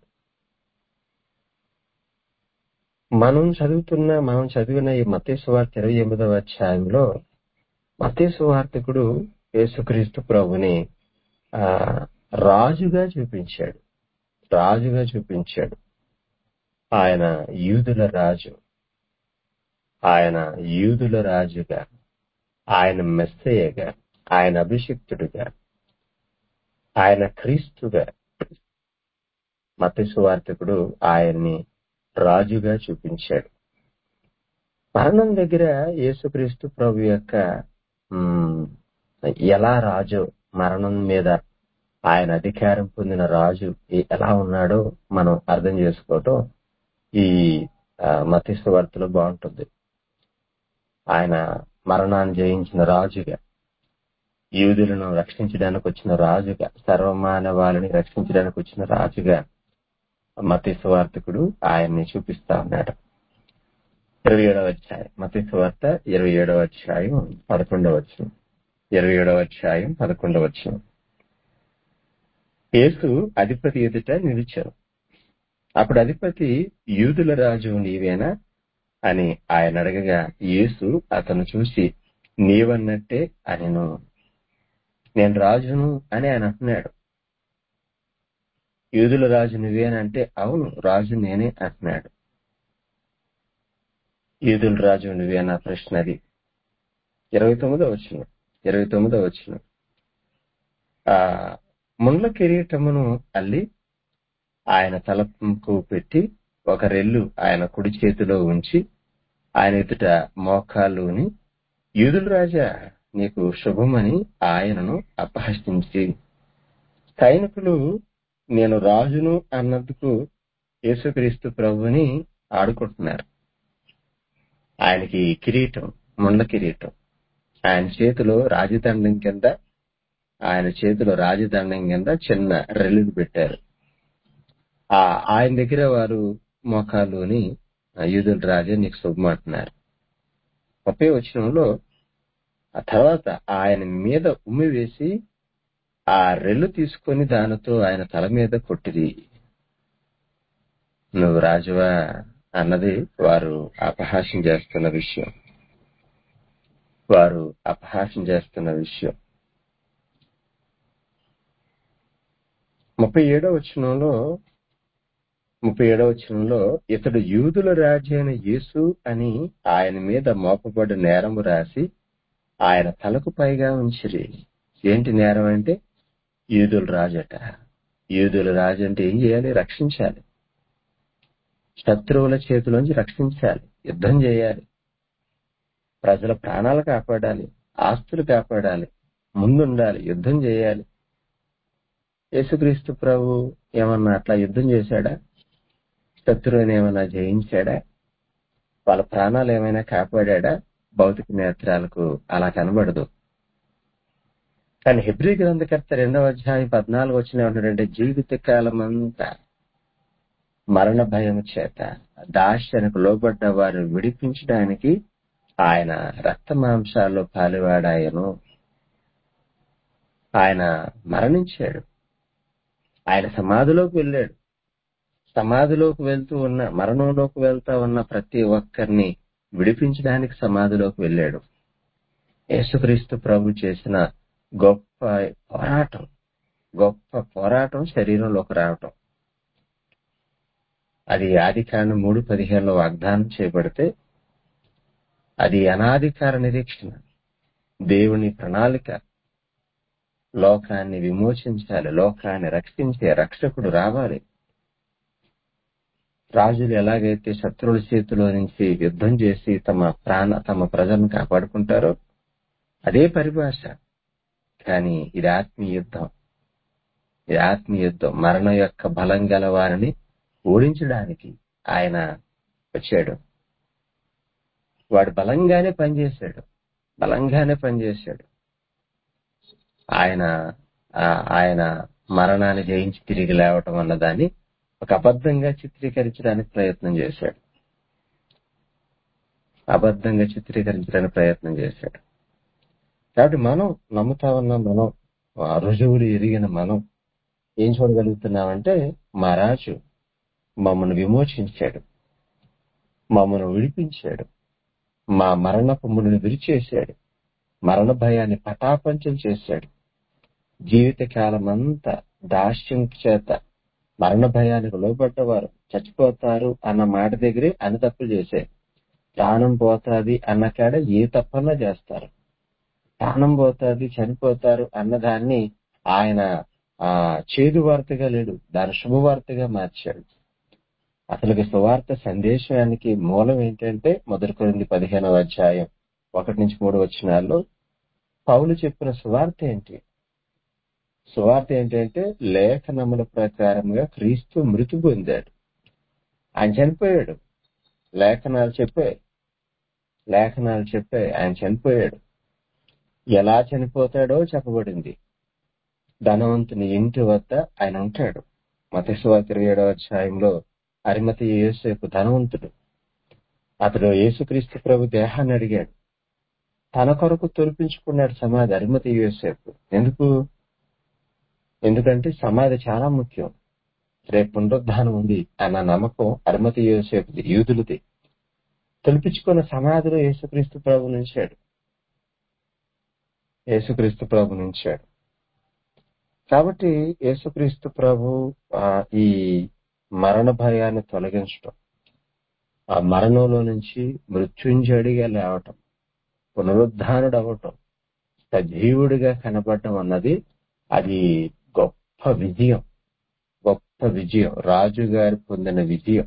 మనం చదువుతున్న మనం చదివిన ఈ మతేసు వార్త ఇరవై ఎనిమిదవ అధ్యాయంలో మతేసు వార్తకుడు యేసుక్రీస్తు ప్రభుని ఆ రాజుగా చూపించాడు రాజుగా చూపించాడు ఆయన యూదుల రాజు ఆయన యూదుల రాజుగా ఆయన మెస్సయ్యగా ఆయన అభిషిక్తుడుగా ఆయన క్రీస్తుగా మత సువార్తకుడు ఆయన్ని రాజుగా చూపించాడు మరణం దగ్గర యేసుక్రీస్తు ప్రభు యొక్క మ్, ఎలా రాజు మరణం మీద ఆయన అధికారం పొందిన రాజు ఎ- ఎలా ఉన్నాడో మనం అర్థం చేసుకోవటం ఈ మతీసు వార్తలో బాగుంటుంది ఆయన మరణాన్ని జయించిన రాజుగా యూదులను రక్షించడానికి వచ్చిన రాజుగా సర్వమానవాళిని రక్షించడానికి వచ్చిన రాజుగా మతీసు వార్తకుడు ఆయన్ని చూపిస్తా ఉన్నాడు ఇరవై ఏడవ అధ్యాయం మతీసు వార్త ఇరవై ఏడవ అధ్యాయం పదకొండవ వచ్చిన ఇరవై ఏడవ అధ్యాయం పదకొండవ వచ్చిన యేసు అధిపతి ఎదుట నిలిచారు అప్పుడు అధిపతి యూదుల రాజు నీవేనా అని ఆయన అడగగా యేసు అతను చూసి నీవన్నట్టే అనెను నేను రాజును అని ఆయన అంటున్నాడు యూదుల రాజు నువ్వేనంటే అవును రాజు నేనే అంటున్నాడు యూదుల రాజు నువ్వేనా ప్రశ్న అది ఇరవై తొమ్మిదో వచ్చిన ఇరవై తొమ్మిదో వచ్చిన ఆ ముండ్ల కిరీటమును అల్లి ఆయన తలపు పెట్టి ఒక రెల్లు ఆయన కుడి చేతిలో ఉంచి ఆయన ఎదుట మోకాళ్ళుని యూదుల రాజా నీకు శుభమని ఆయనను అపహసించి సైనికులు నేను రాజును అన్నందుకు యేసుక్రీస్తు ప్రభుని ఆడుకుంటున్నారు ఆయనకి కిరీటం ముండ్ల కిరీటం ఆయన చేతిలో రాజదండం కింద ఆయన చేతిలో రాజదండం కింద చిన్న రెల్లులు పెట్టారు ఆ ఆయన దగ్గర వారు మోకాలుని యూదుల రాజే నీకు శుభమంటున్నారు ముప్పై వచనంలో ఆ తర్వాత ఆయన మీద ఉమ్మి వేసి ఆ రెల్లు తీసుకొని దానితో ఆయన తల మీద కొట్టిది నువ్వు రాజువా అన్నది వారు అపహాస్యం చేస్తున్న విషయం వారు అపహాస్యం చేస్తున్న విషయం ముప్పై ఏడో వచనంలో ముప్పై ఏడవ వచనంలో ఇతడు యూదుల రాజు అయిన యేసు అని ఆయన మీద మోపబడ్డ నేరము రాసి ఆయన తలకు పైగా ఉంచిరి ఏంటి నేరం అంటే యూదుల రాజట యూదుల రాజు అంటే ఏం చేయాలి రక్షించాలి శత్రువుల చేతిలోంచి రక్షించాలి యుద్ధం చేయాలి ప్రజల ప్రాణాలు కాపాడాలి ఆస్తులు కాపాడాలి ముందుండాలి యుద్ధం చేయాలి యేసుక్రీస్తు ప్రభు ఏమన్నా అట్లా యుద్ధం చేశాడా శత్రువుని ఏమైనా జయించాడా వాళ్ళ ప్రాణాలు ఏమైనా కాపాడా భౌతిక నేత్రాలకు అలా కనబడదు కానీ హెబ్రి గ్రంథకర్త రెండవ అధ్యాయం పద్నాలుగు వచ్చిన ఏమంటాడంటే జీవిత కాలం అంతా మరణ భయం చేత దాస్యానికి లోబడ్డ వారిని విడిపించడానికి ఆయన రక్త మాంసాల్లో పాలువాడాయను ఆయన మరణించాడు ఆయన సమాధిలోకి వెళ్ళాడు సమాధిలోకి వెళ్తూ ఉన్న మరణంలోకి వెళ్తా ఉన్న ప్రతి ఒక్కరిని విడిపించడానికి సమాధిలోకి వెళ్ళాడు యేసుక్రీస్తు ప్రభు చేసిన గొప్ప పోరాటం గొప్ప పోరాటం శరీరంలోకి రావటం అది ఆది కాండం మూడు పదిహేనులో వాగ్దానం చేయబడితే అది అనాధికార నిరీక్షణ దేవుని ప్రణాళిక లోకాన్ని విమోచించాలి లోకాన్ని రక్షించే రక్షకుడు రావాలి రాజులు ఎలాగైతే శత్రువుల చేతిలో నుంచి యుద్ధం చేసి తమ ప్రాణ తమ ప్రజలను కాపాడుకుంటారో అదే పరిభాష కానీ ఇది ఆత్మీయ యుద్ధం ఇది ఆత్మీయ యుద్ధం మరణం యొక్క బలం గల వారిని ఓడించడానికి ఆయన వచ్చాడు వాడు బలంగానే పనిచేశాడు బలంగానే పనిచేశాడు ఆయన ఆయన మరణాన్ని జయించి తిరిగి లేవటం అన్న దాన్ని ఒక అబద్ధంగా చిత్రీకరించడానికి ప్రయత్నం చేశాడు అబద్ధంగా చిత్రీకరించడానికి ప్రయత్నం చేశాడు కాబట్టి మనం నమ్ముతా ఉన్న మనం రుజువులు ఎరిగిన మనం ఏం చూడగలుగుతున్నామంటే మా రాజు మమ్మల్ని విమోచించాడు మమ్మల్ని విడిపించాడు మా మరణపు ముడిని విరిచేశాడు మరణ భయాన్ని పటాపంచం చేశాడు జీవిత కాలం అంతా దాస్యం చేత మరణ భయానికి లోబడ్డవారు చచ్చిపోతారు అన్న మాట దగ్గరే అన్ని తప్పులు చేశారు ప్రాణం పోతాది అన్న కాడ ఏ తప్పన్నా చేస్తారు ప్రాణం పోతాది చనిపోతారు అన్నదాన్ని ఆయన ఆ చేదు వార్తగా లేడు దాని శుభవార్తగా మార్చాడు అసలుకి సువార్త సందేశానికి మూలం ఏంటంటే మొదటి కొరింది పదిహేనవ అధ్యాయం ఒకటి నుంచి మూడు వచ్చినాల్లో పౌలు చెప్పిన సువార్త ఏంటి సువార్త ఏంటంటే లేఖనముల ప్రకారంగా క్రీస్తు మృతి పొందాడు ఆయన చనిపోయాడు లేఖనాలు చెప్పాయి లేఖనాలు చెప్పాయి ఆయన చనిపోయాడు ఎలా చనిపోతాడో చెప్పబడింది ధనవంతుని ఇంటి వద్ద ఆయన ఉంటాడు మతస్వార్త ఇరవై ఏడవ అధ్యాయంలో అరిమతి యేసేపు ధనవంతుడు అతడు యేసుక్రీస్తు ప్రభు దేహాన్ని అడిగాడు తన కొరకు తొలిపించుకున్నాడు సమాధి అరిమతి యేసేపు ఎందుకు ఎందుకంటే సమాధి చాలా ముఖ్యం రేపు పునరుద్ధానం ఉంది అన్న నమ్మకం అరిమతి యోసేపుది యూదులది తొలిపించుకున్న సమాధిలో యేసుక్రీస్తు ప్రభు నుంచాడు యేసుక్రీస్తు ప్రభు నుంచాడు కాబట్టి యేసుక్రీస్తు ప్రభు ఆ, ఈ మరణ భయాన్ని తొలగించడం ఆ మరణంలో నుంచి మృత్యుంజడిగా లేవటం పునరుద్ధానుడు అవటం సజీవుడిగా కనబడటం అన్నది అది గొప్ప విజయం గొప్ప విజయం రాజు గారు పొందిన విజయం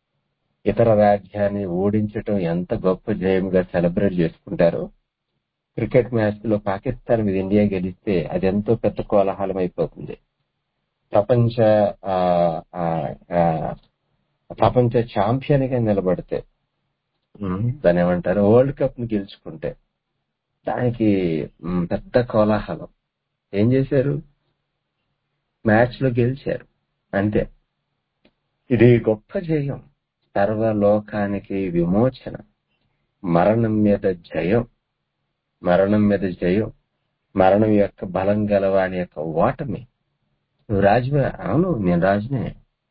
ఇతర రాజ్యాన్ని ఓడించటం ఎంత గొప్ప జయంగా సెలబ్రేట్ చేసుకుంటారో క్రికెట్ మ్యాచ్ లో పాకిస్తాన్ మీద ఇండియా గెలిస్తే అది ఎంతో పెద్ద కోలాహలం అయిపోతుంది ప్రపంచ ఆ, ఆ, ఆ, ప్రపంచ ఛాంపియన్ గా నిలబడితే ఉమ్, దాన్ని ఏమంటారు వరల్డ్ కప్ ని గెలుచుకుంటే దానికి ఉమ్, పెద్ద కోలాహలం ఏం చేశారు మ్యాచ్ లో గెలిచారు అంతే ఇది గొప్ప జయం సర్వలోకానికి విమోచన మరణం మీద జయం మరణం మీద జయం మరణం యొక్క బలం గలవాని యొక్క ఓటమి నువ్వు రాజువే అవును నేను రాజునే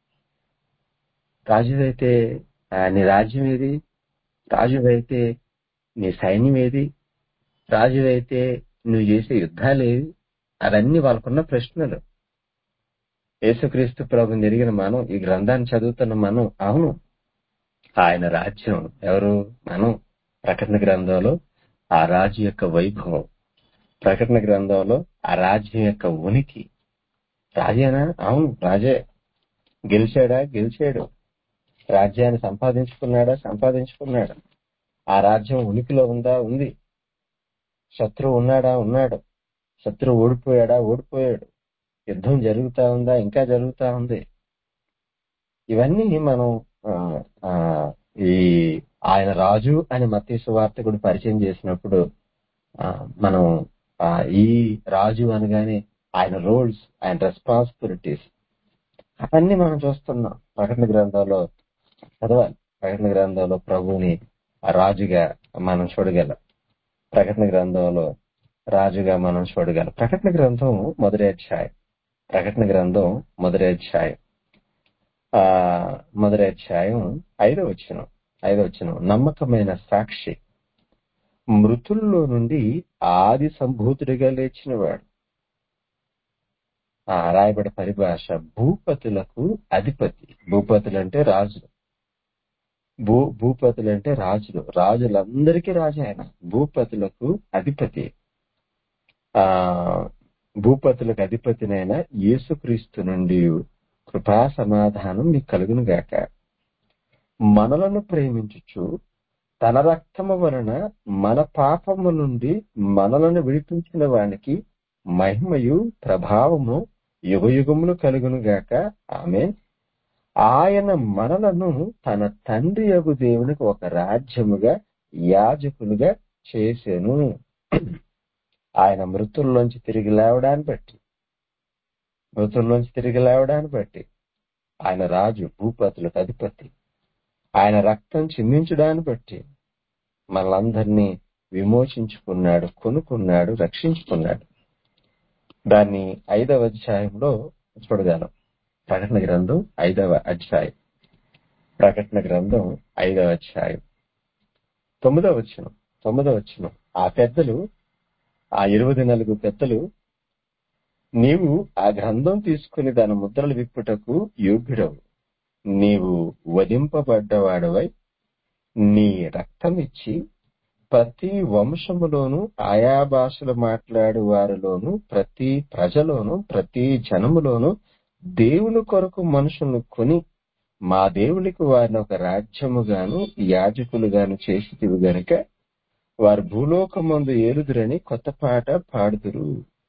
రాజువైతే ఆ, నీ రాజ్యం ఏది రాజువైతే నీ సైన్యం ఏది రాజువైతే నువ్వు చేసే యుద్ధాలు ఏవి అవన్నీ వాళ్ళకున్న ప్రశ్నలు యేసుక్రీస్తు ప్రభు ఎరిగిన మనం ఈ గ్రంథాన్ని చదువుతున్న మనం అవును ఆయన రాజ్యం ఎవరు మనం ప్రకటన గ్రంథంలో ఆ రాజు యొక్క వైభవం ప్రకటన గ్రంథంలో ఆ రాజ్యం యొక్క ఉనికి రాజేనా అవును రాజే గెలిచాడా గెలిచాడు రాజ్యాన్ని సంపాదించుకున్నాడా సంపాదించుకున్నాడు ఆ రాజ్యం ఉనికిలో ఉందా ఉంది శత్రువు ఉన్నాడా ఉన్నాడు శత్రువు ఓడిపోయాడా ఓడిపోయాడు యుద్ధం జరుగుతా ఉందా ఇంకా జరుగుతా ఉంది ఇవన్నీ మనం ఆ, ఆ, ఈ ఆయన రాజు అని మత్తీసు వార్తకుడు పరిచయం చేసినప్పుడు ఆ, మనం ఆ, ఈ రాజు అనగానే ఆయన రోల్స్ ఆయన రెస్పాన్సిబిలిటీస్ అవన్నీ మనం చూస్తున్నాం ప్రకటన గ్రంథంలో చదవాలి ప్రకటన గ్రంథంలో ప్రభువుని ఆ రాజుగా మనం చూడగలం ప్రకటన గ్రంథంలో రాజుగా మనం చూడగలం ప్రకటన గ్రంథం మొదటి అధ్యాయం ప్రకటన గ్రంథం మొదటి అధ్యాయం ఆ మొదటి అధ్యాయం ఐదో వచనం ఐదో వచనం నమ్మకమైన సాక్షి మృతుల్లో నుండి ఆది సంభూతుడిగా లేచినవాడు ఆ రాయబడి పరిభాష భూపతులకు అధిపతి భూపతులు అంటే రాజులు భూ భూపతులు అంటే రాజులు రాజులందరికీ రాజు ఆయన భూపతులకు అధిపతి ఆ భూపతులకు అధిపతినైన యేసుక్రీస్తు నుండి కృపా సమాధానం మీకు కలుగును గాక మనలను ప్రేమించుచు తన రక్తము వలన మన పాపము నుండి మనలను విడిపించిన వానికి మహిమయు ప్రభావము యుగయుగములు కలుగును గాక ఆమె ఆయన మనలను తన తండ్రి యగు దేవునికి ఒక రాజ్యముగా యాజకులుగా చేసెను ఆయన మృతుల్లోంచి తిరిగి లేవడాన్ని బట్టి మృతుల్లోంచి తిరిగి లేవడాన్ని బట్టి ఆయన రాజు భూపతులకు అధిపతి ఆయన రక్తం చిందించడాన్ని బట్టి మనలందరినీ విమోచించుకున్నాడు కొనుక్కున్నాడు రక్షించుకున్నాడు దాన్ని ఐదవ అధ్యాయంలో చూడగలం ప్రకటన గ్రంథం ఐదవ అధ్యాయం ప్రకటన గ్రంథం ఐదవ అధ్యాయం తొమ్మిదవ వచనం తొమ్మిదవ వచనం ఆ పెద్దలు ఆ ఇరవై నాలుగు పెద్దలు నీవు ఆ గ్రంథం తీసుకుని దాని ముద్రలు విప్పుటకు యోగ్యుడవు నీవు వధింపబడ్డవాడవై నీ రక్తం ఇచ్చి ప్రతి వంశములోను ఆయా భాషలు మాట్లాడు వారిలోను ప్రతి ప్రజలోను ప్రతి జనములోను దేవుని కొరకు మనుషులను కొని మా దేవునికి వారిని ఒక రాజ్యముగాను యాజకులుగాను చేసితివి గనుక వారు భూలోకమందు ఏలుదురని కొత్త పాట పాడుదురు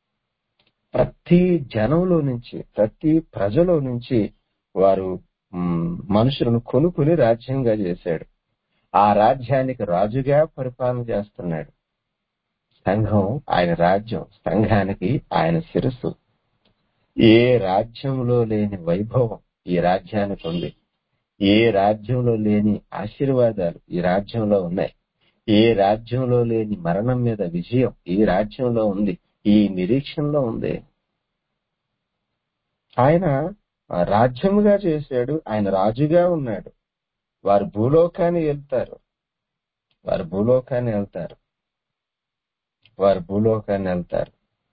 ప్రతి జనంలో నుంచి ప్రతి ప్రజలో నుంచి వారు మ్, మనుషులను కొనుక్కుని రాజ్యంగా చేశాడు ఆ రాజ్యానికి రాజుగా పరిపాలన చేస్తున్నాడు సంఘం ఆయన రాజ్యం సంఘానికి ఆయన శిరస్సు ఏ రాజ్యంలో లేని వైభవం ఈ రాజ్యానికి ఉంది ఏ రాజ్యంలో లేని ఆశీర్వాదాలు ఈ రాజ్యంలో ఉన్నాయి ఏ రాజ్యంలో లేని మరణం మీద విజయం ఈ రాజ్యంలో ఉంది ఈ నిరీక్షణలో ఉంది ఆయన ఆ రాజ్యముగా చేశాడు ఆయన రాజుగా ఉన్నాడు వారు భూలోకాన్ని వెళ్తారు వారు భూలోకాన్ని వెళ్తారు వారు భూలోకాన్ని వెళ్తారు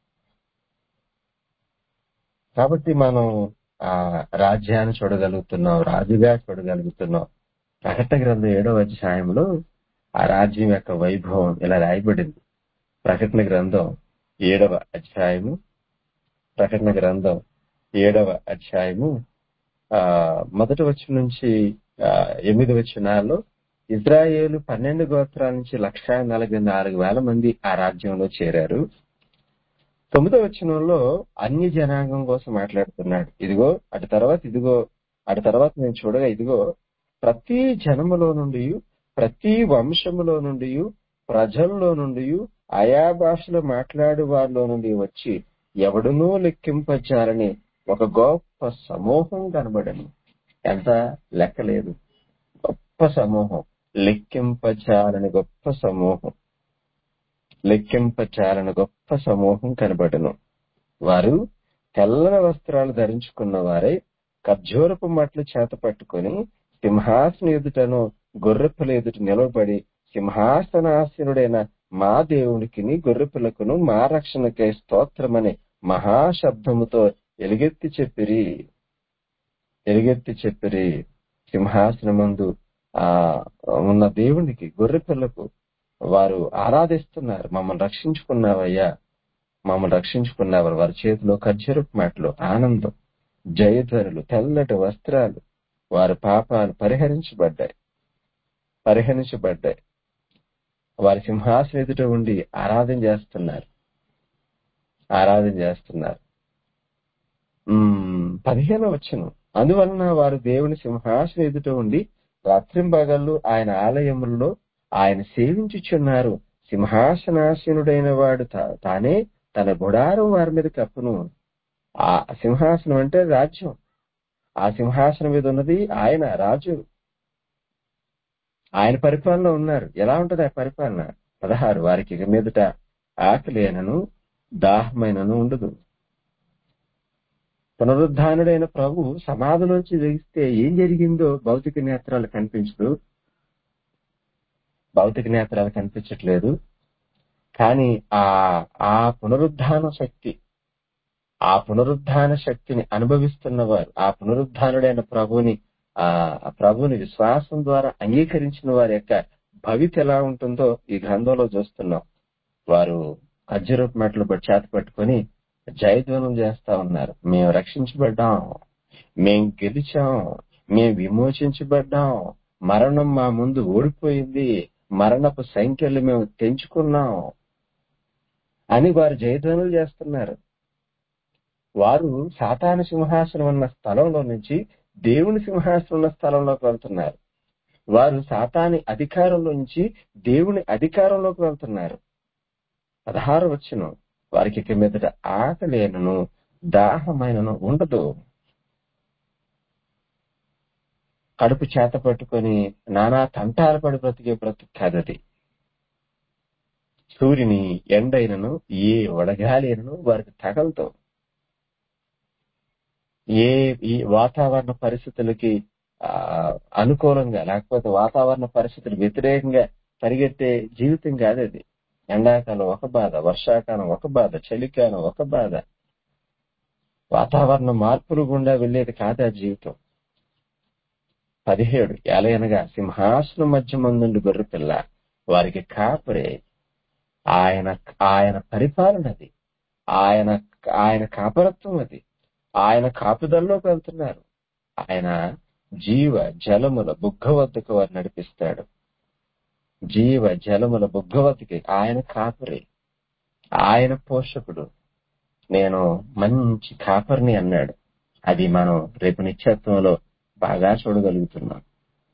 కాబట్టి మనం ఆ రాజ్యాన్ని చూడగలుగుతున్నాం రాజుగా చూడగలుగుతున్నాం ప్రకటన గ్రంథం ఏడవ అధ్యాయంలో ఆ రాజ్యం యొక్క వైభవం ఇలా రాయబడింది ప్రకటన గ్రంథం ఏడవ అధ్యాయము ప్రకటన గ్రంథం ఏడవ అధ్యాయము ఆ మొదటి వచ్చిన నుంచి ఆ, ఎనిమిది వచనాల్లో ఇజ్రాయేలు పన్నెండు గోత్రాల నుంచి లక్ష నలభై నాలుగు వేల మంది ఆ రాజ్యంలో చేరారు తొమ్మిదో వచనంలో అన్ని జనాంగం కోసం మాట్లాడుతున్నాడు ఇదిగో అటు తర్వాత ఇదిగో అటు తర్వాత నేను చూడగా ఇదిగో ప్రతి జనములో నుండి ప్రతి వంశములో నుండి ప్రజల్లో నుండి ఆయా భాషలో మాట్లాడు వారిలో నుండి వచ్చి ఎవడునూ లెక్కింపచారని ఒక గొప్ప సమూహం కనబడను ఎంత లెక్కలేదు గొప్ప సమూహం లెక్కింపచాలని గొప్ప సమూహం లెక్కింపచాలని గొప్ప సమూహం కనబడను వారు తెల్లని వస్త్రాలు ధరించుకున్న వారై ఖర్జూరపు మట్లు చేత పట్టుకొని సింహాసన ఎదుటను గొర్రెపిల్ల ఎదుట నిలవబడి సింహాసనాసీనుడైన మా దేవునికి గొర్రెపిల్లకును మా రక్షణకై స్తోత్రమని మహాశబ్దముతో ఎలుగెత్తి చెప్పిరి ఎలుగెత్తి చెప్పిరి సింహాసనమందు ఆ ఉన్న దేవునికి గొర్రెపిల్లకు వారు ఆరాధిస్తున్నారు మమ్మల్ని రక్షించుకున్నావయ్యా మమ్మల్ని రక్షించుకున్నావారు వారి చేతిలో ఖర్జూరపు మాటలు ఆనందం జయధ్వనులు తెల్లటి వస్త్రాలు వారి పాపాలు పరిహరించబడ్డాయి పరిహరించబడ్డాయి వారి సింహాసన ఎదుట ఉండి ఆరాధన చేస్తున్నారు ఆరాధన చేస్తున్నారు ఉమ్, పదిహేను వచ్చును అందువలన వారు దేవుని సింహాసన ఎదుట ఉండి రాత్రింబగళ్ళు ఆయన ఆలయములలో ఆయన సేవించుచున్నారు సింహాసనాసీనుడైన వాడు తా- తానే తన గుడారం వారి మీద కప్పును ఆ సింహాసనం అంటే రాజ్యం ఆ సింహాసనం మీద ఉన్నది ఆయన రాజు ఆయన పరిపాలన ఉన్నారు ఎలా ఉంటది ఆ పరిపాలన పదహారు వారికి ఇక మీదట ఆకలేనను దాహమైనను ఉండదు పునరుద్ధానుడైన ప్రభు సమాధిలోంచి జగిస్తే ఏం జరిగిందో భౌతిక నేత్రాలు కనిపించదు భౌతిక నేత్రాలు కనిపించట్లేదు కానీ ఆ ఆ పునరుద్ధాన శక్తి ఆ పునరుద్ధాన శక్తిని అనుభవిస్తున్న వారు ఆ పునరుద్ధానుడైన ప్రభుని ఆ ఆ ప్రభుని విశ్వాసం ద్వారా అంగీకరించిన వారి యొక్క భవిత ఎలా ఉంటుందో ఈ గ్రంథంలో చూస్తున్నాం వారు ఖర్జూరపు మెట్లు బట్టి చేత పట్టుకొని జయధ్వనం చేస్తా ఉన్నారు మేము రక్షించబడ్డాం మేం గెలిచాం మేం విమోచించబడ్డాం మరణం మా ముందు ఓడిపోయింది మరణపు సంఖ్యలు మేము తెంచుకున్నాం అని వారు జయధ్వనులు చేస్తున్నారు వారు సాతాను సింహాసనం ఉన్న స్థలంలో నుంచి దేవుని సింహాసనం ఉన్న స్థలంలోకి వెళ్తున్నారు వారు సాతాని అధికారంలో నుంచి దేవుని అధికారంలోకి వెళ్తున్నారు పదహారు వచ్చును వారికి ఇక మీదట ఆకలేనను దాహమైనను ఉండదు కడుపు చేత పట్టుకొని నానా తంటాలు పడి బ్రతికే బ్రతుకు కాదది సూర్యుని ఎండైనను ఏ వడగాలినను వారికి తగలతో ఏ ఈ వాతావరణ పరిస్థితులకి ఆ, అనుకూలంగా లేకపోతే వాతావరణ పరిస్థితులు వ్యతిరేకంగా పరిగెత్తే జీవితం కాదు అది ఎండాకాలం ఒక బాధ వర్షాకాలం ఒక బాధ చలికాలం ఒక బాధ వాతావరణ మార్పులు గుండా వెళ్ళేది కాదు ఆ జీవితం పదిహేడు ఎలయనగా సింహాసనం మధ్య మందుండి గొర్రెపిల్ల వారికి కాపరే ఆయన ఆయన పరిపాలన అది ఆయన ఆయన కాపరత్వం అది ఆయన కాపుదల్లోకి వెళ్తున్నారు ఆయన జీవ జలముల బుగ్గ వద్దకు వారు నడిపిస్తాడు జీవ జలముల బుగ్గ వద్దకి ఆయన కాపరి ఆయన పోషకుడు నేను మంచి కాపరిని అన్నాడు అది మనం రేపు నిత్యత్వంలో బాగా చూడగలుగుతున్నాం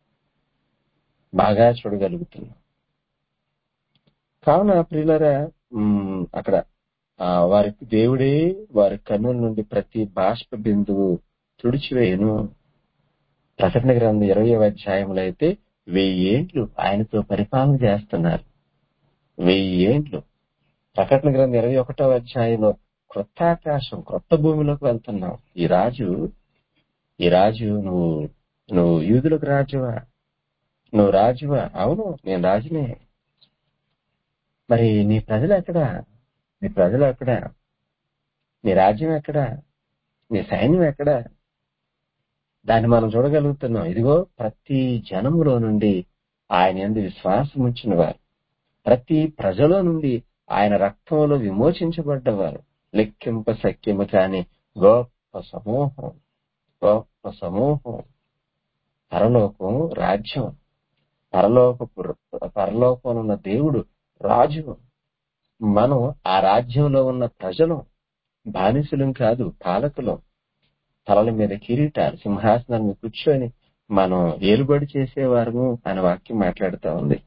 బాగా చూడగలుగుతున్నాం కావున ప్రియులరా ఉమ్, అక్కడ ఆ, వారికి దేవుడే వారి కన్నుల నుండి ప్రతి బాష్ప బిందువు తుడిచివేయను ప్రకటన గ్రంథం ఇరవై అధ్యాయంలో అయితే వెయ్యి ఏండ్లు ఆయనతో పరిపాలన చేస్తున్నారు వెయ్యి ఏండ్లు ప్రకటన గ్రంథం ఇరవై ఒకటో అధ్యాయంలో క్రొత్త ఆకాశం క్రొత్త భూమిలోకి వెళ్తున్నాం ఈ రాజు ఈ రాజు నువ్వు నువ్వు యూదులకు రాజువా నువ్వు రాజువా అవును నేను రాజునే మరి నీ ప్రజలు ఎక్కడా నీ ప్రజలు ఎక్కడా నీ రాజ్యం ఎక్కడా నీ సైన్యం ఎక్కడా దాన్ని మనం చూడగలుగుతున్నాం ఇదిగో ప్రతి జనములో నుండి ఆయన ఎందు విశ్వాసం ఉంచిన వారు ప్రతి ప్రజలో నుండి ఆయన రక్తంలో విమోచించబడ్డవారు లెక్కింప సఖ్యము కాని గొప్ప సమూహం గొప్ప సమూహం పరలోకం రాజ్యం పరలోకపు పరలోకంలో ఉన్న దేవుడు రాజు మనం ఆ రాజ్యంలో ఉన్న ప్రజలు బానిసలం కాదు పాలకులం తలల మీద కిరీటాలు సింహాసనాల మీద కూర్చొని మనం ఏలుబడి చేసేవారము అనే వాక్యం మాట్లాడుతూ ఉంది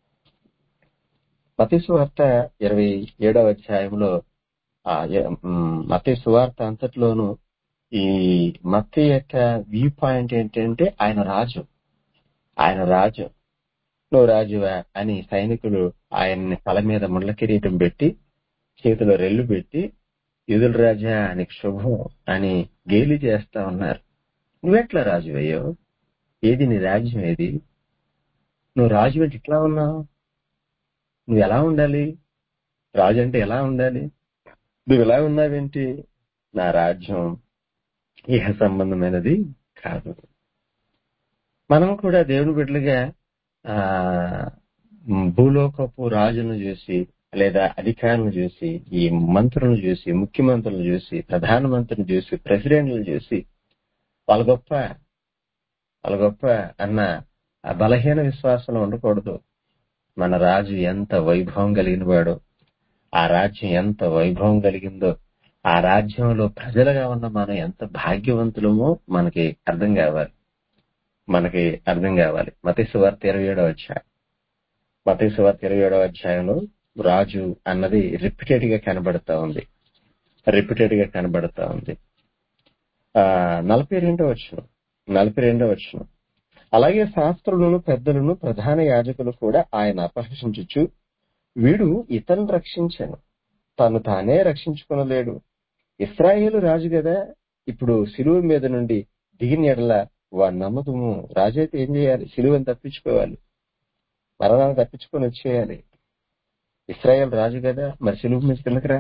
మతి సువార్త ఇరవై ఏడవ అధ్యాయంలో ఆ మతి సువార్త అంతట్లోనూ ఈ మత్తి యొక్క వ్యూ పాయింట్ ఏంటంటే ఆయన రాజు ఆయన రాజు నువ్వు రాజువా అని సైనికులు ఆయన్ని తల మీద ముళ్ళ కిరీటం పెట్టి చేతిలో రెల్లు పెట్టి యుదుల రాజా నీకు శుభం అని గేలి చేస్తా ఉన్నారు నువ్వెట్లా రాజు అయ్యో ఏది నీ రాజ్యం ఏది నువ్వు రాజు అంటే ఇట్లా ఉన్నావు నువ్వు ఎలా ఉండాలి రాజు అంటే ఎలా ఉండాలి నువ్వు ఎలా ఉన్నావేంటి నా రాజ్యం ఇహ సంబంధమైనది కాదు మనం కూడా దేవుని బిడ్డలుగా ఆ భూలోకపు రాజులను చూసి లేదా అధికారులను చూసి ఈ మంత్రులను చూసి ముఖ్యమంత్రులను చూసి ప్రధానమంత్రిని చూసి ప్రెసిడెంట్లను చూసి వాళ్ళ గొప్ప వాళ్ళ గొప్ప అన్న ఆ బలహీన విశ్వాసంలో ఉండకూడదు మన రాజు ఎంత వైభవం కలిగిన వాడో ఆ రాజ్యం ఎంత వైభవం కలిగిందో ఆ రాజ్యంలో ప్రజలుగా ఉన్న మనం ఎంత భాగ్యవంతులమో మనకి అర్థం కావాలి మనకి అర్థం కావాలి మతి సువార్త ఇరవై ఏడవ అధ్యాయం మతి సువార్త ఇరవై ఏడవ అధ్యాయంలో రాజు అన్నది రిపీటెడ్ గా కనబడతా ఉంది రిపీటెడ్ గా కనబడతా ఉంది ఆ నలభై రెండో వచ్చిన నలభై రెండో వచ్చిన అలాగే శాస్త్రులను పెద్దలను ప్రధాన యాజకులు కూడా ఆయన అపహసించుచు వీడు ఇతను రక్షించాను తను తానే రక్షించుకునలేడు ఇస్రాయేలు రాజు కదా ఇప్పుడు సిలువ మీద నుండి దిగిన ఎడల వాడు నమ్మకము రాజైతే ఏం చేయాలి సిలువని తప్పించుకోవాలి మరణాన్ని తప్పించుకొని వచ్చేయాలి ఇస్రాయేల్ రాజు కదా మరి సిలువ మీద కిందకరా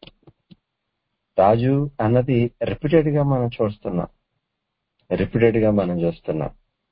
రాజు అన్నది రిపీటెడ్ గా మనం చూస్తున్నాం రిపీటెడ్ గా మనం చూస్తున్నాం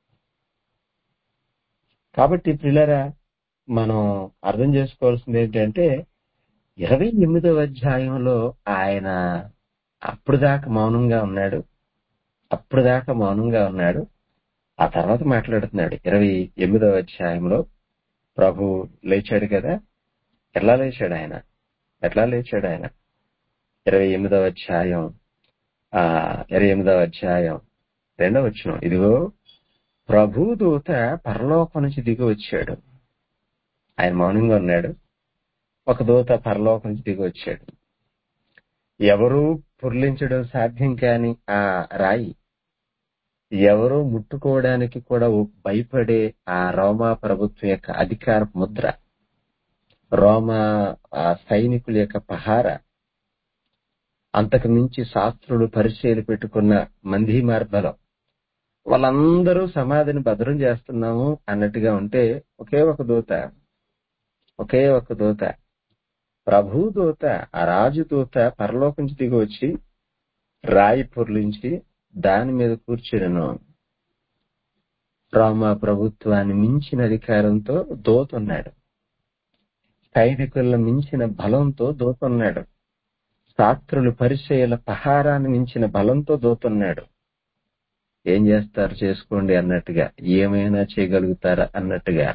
కాబట్టి పిల్లరా మనం అర్థం చేసుకోవాల్సింది ఏంటంటే ఇరవై ఎనిమిదవ అధ్యాయంలో ఆయన అప్పుడు దాకా మౌనంగా ఉన్నాడు అప్పుడు దాకా మౌనంగా ఉన్నాడు ఆ తర్వాత మాట్లాడుతున్నాడు ఇరవై ఎనిమిదవ అధ్యాయంలో ప్రభు లేచాడు కదా ఎట్లా లేచాడు ఆయన ఎట్లా లేచాడు ఆయన ఇరవై ఎనిమిదవ అధ్యాయం ఆ ఇరవై ఎనిమిదవ అధ్యాయం రెండవ వచ్చిన ఇదిగో ప్రభు దూత పరలోకం నుంచి దిగి వచ్చాడు ఆయన మౌనంగా ఉన్నాడు ఒక దూత పరలోకం నుంచి దిగి వచ్చాడు ఎవరు పుర్లించడం సాధ్యం కాని ఆ రాయి ఎవరు ముట్టుకోవడానికి కూడా భయపడే ఆ రోమా ప్రభుత్వం యొక్క అధికార ముద్ర రోమా ఆ సైనికుల యొక్క పహార అంతకు మించి శాస్త్రులు పరిచయలు పెట్టుకున్న మంది మార్బలం వాళ్ళందరూ సమాధిని భద్రం చేస్తున్నాము అన్నట్టుగా ఉంటే ఒకే ఒక దూత ఒకే ఒక దూత ప్రభు దూత ఆ రాజు దూత పరలోకం నుంచి దిగి వచ్చి రాయి పొర్లించి దాని మీద కూర్చుడను రోమా ప్రభుత్వాన్ని మించిన అధికారంతో దోతున్నాడు సైనికులను మించిన బలంతో దోతున్నాడు శాస్త్రులు పరిచయల పహారాన్ని మించిన బలంతో దోతున్నాడు ఏం చేస్తారు చేసుకోండి అన్నట్టుగా ఏమైనా చేయగలుగుతారా అన్నట్టుగా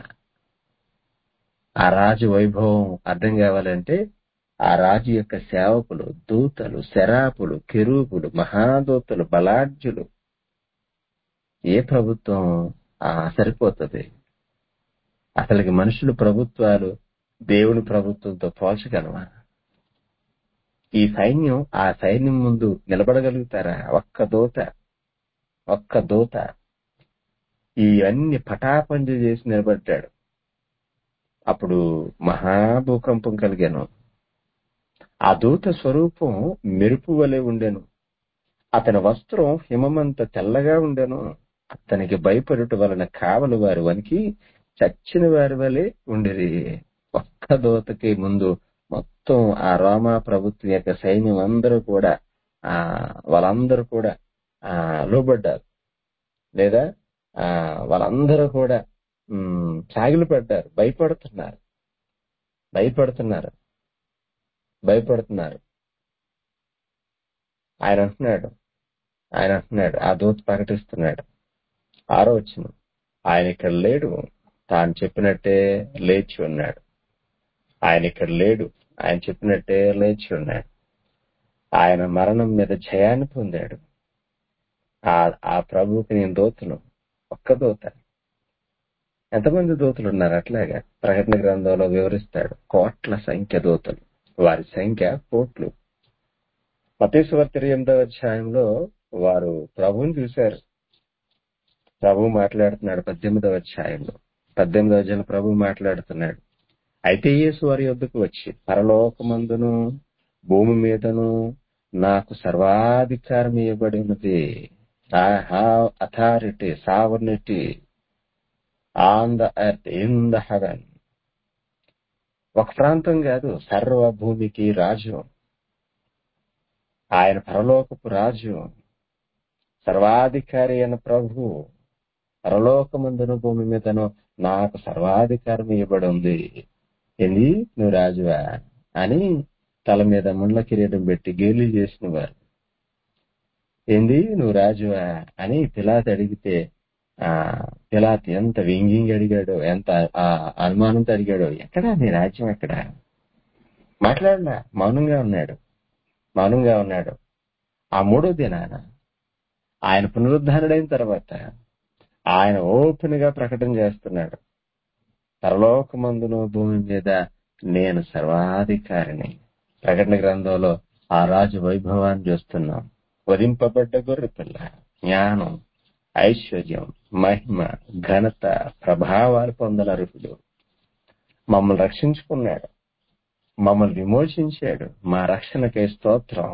ఆ రాజు వైభవం అర్థం కావాలంటే ఆ రాజు యొక్క సేవకులు దూతలు శరాపులు కెరూపులు మహాదూతలు బలాఢ్యులు ఏ ప్రభుత్వం ఆ సరిపోతుంది అసలుకి మనుషులు ప్రభుత్వాలు దేవుని ప్రభుత్వంతో పోల్చగలమా ఈ సైన్యం ఆ సైన్యం ముందు నిలబడగలుగుతారా ఒక్క దూత ఒక్క దూత ఈ అన్ని పటాపంచ చేసి నిలబడ్డాడు అప్పుడు మహాభూకంపం కలిగాను ఆ దూత స్వరూపం మెరుపు వలె ఉండెను అతని వస్త్రం హిమమంత తెల్లగా ఉండెను అతనికి భయపడుట వలన కావలి వారి వనికి చచ్చిన వారి వలె ఉండేది ఒక్క దూతకి ముందు మొత్తం ఆ రోమా ప్రభుత్వం యొక్క సైన్యం అందరూ కూడా ఆ వాళ్ళందరూ కూడా ఆ లోబడ్డారు లేదా ఆ వాళ్ళందరూ కూడా సాగిలు పడ్డారు భయపడుతున్నారు భయపడుతున్నారు భయపడుతున్నారు ఆయన అంటున్నాడు ఆయన అంటున్నాడు ఆ దూత ప్రకటిస్తున్నాడు ఆరో వచ్చిన ఆయన ఇక్కడ లేడు తాను చెప్పినట్టే లేచి ఉన్నాడు ఆయన ఇక్కడ లేడు ఆయన చెప్పినట్టే లేచి ఉన్నాడు ఆయన మరణం మీద జయాన్ని పొందాడు ఆ ఆ ప్రభువుకి నేను దోతును ఒక్క దోత ఎంతమంది దోతులు ఉన్నారు అట్లాగా ప్రకటన గ్రంథంలో వివరిస్తాడు కోట్ల సంఖ్య దోతలు వారి సంఖ్య కోట్లు మతేశ్వర ఎనిమిదవ అధ్యాయంలో వారు ప్రభువుని చూశారు ప్రభు మాట్లాడుతున్నాడు పద్దెనిమిదవ అధ్యాయంలో పద్దెనిమిదవ అధ్యాయం ప్రభు మాట్లాడుతున్నాడు అయితే యేసు వారి యొద్దకు వచ్చి పరలోకమందును భూమి మీదను నాకు సర్వాధికారం ఇవ్వబడి ఉన్నది I have authority sovereignty on the earth in the heaven ఒక ప్రాంతం కాదు సర్వ భూమికి రాజు ఆయన పరలోకపు రాజు సర్వాధికారి అయిన ప్రభు పరలోకమందును భూమి మీదను నాకు సర్వాధికారం ఇవ్వబడి ఉంది ఏంది నువ్వు రాజువా అని తల మీద ముండ్ల కిరీటం పెట్టి గేలి చేసిన వారు ఏంది నువ్వు రాజువా అని పిలాత్ అడిగితే ఆ పిలాత్ ఎంత వ్యంగ్యంగా అడిగాడో ఎంత ఆ అనుమానంతో అడిగాడో ఎక్కడా నీ రాజ్యం ఎక్కడ మాట్లాడలా మౌనంగా ఉన్నాడు మౌనంగా ఉన్నాడు ఆ మూడో దినాన ఆయన పునరుద్ధరణైన తర్వాత ఆయన ఓపెన్ గా ప్రకటన చేస్తున్నాడు పరలోకమందును భూమి మీద నేను సర్వాధికారిని ప్రకటన గ్రంథంలో ఆ రాజు వైభవాన్ని చూస్తున్నాం వధింపబడ్డ గొర్రె పిల్ల జ్ఞానం ఐశ్వర్యం మహిమ ఘనత ప్రభావాలు పొందల అర్హుడు మమ్మల్ని రక్షించుకున్నాడు మమ్మల్ని విమోచించాడు మా రక్షణకై స్తోత్రం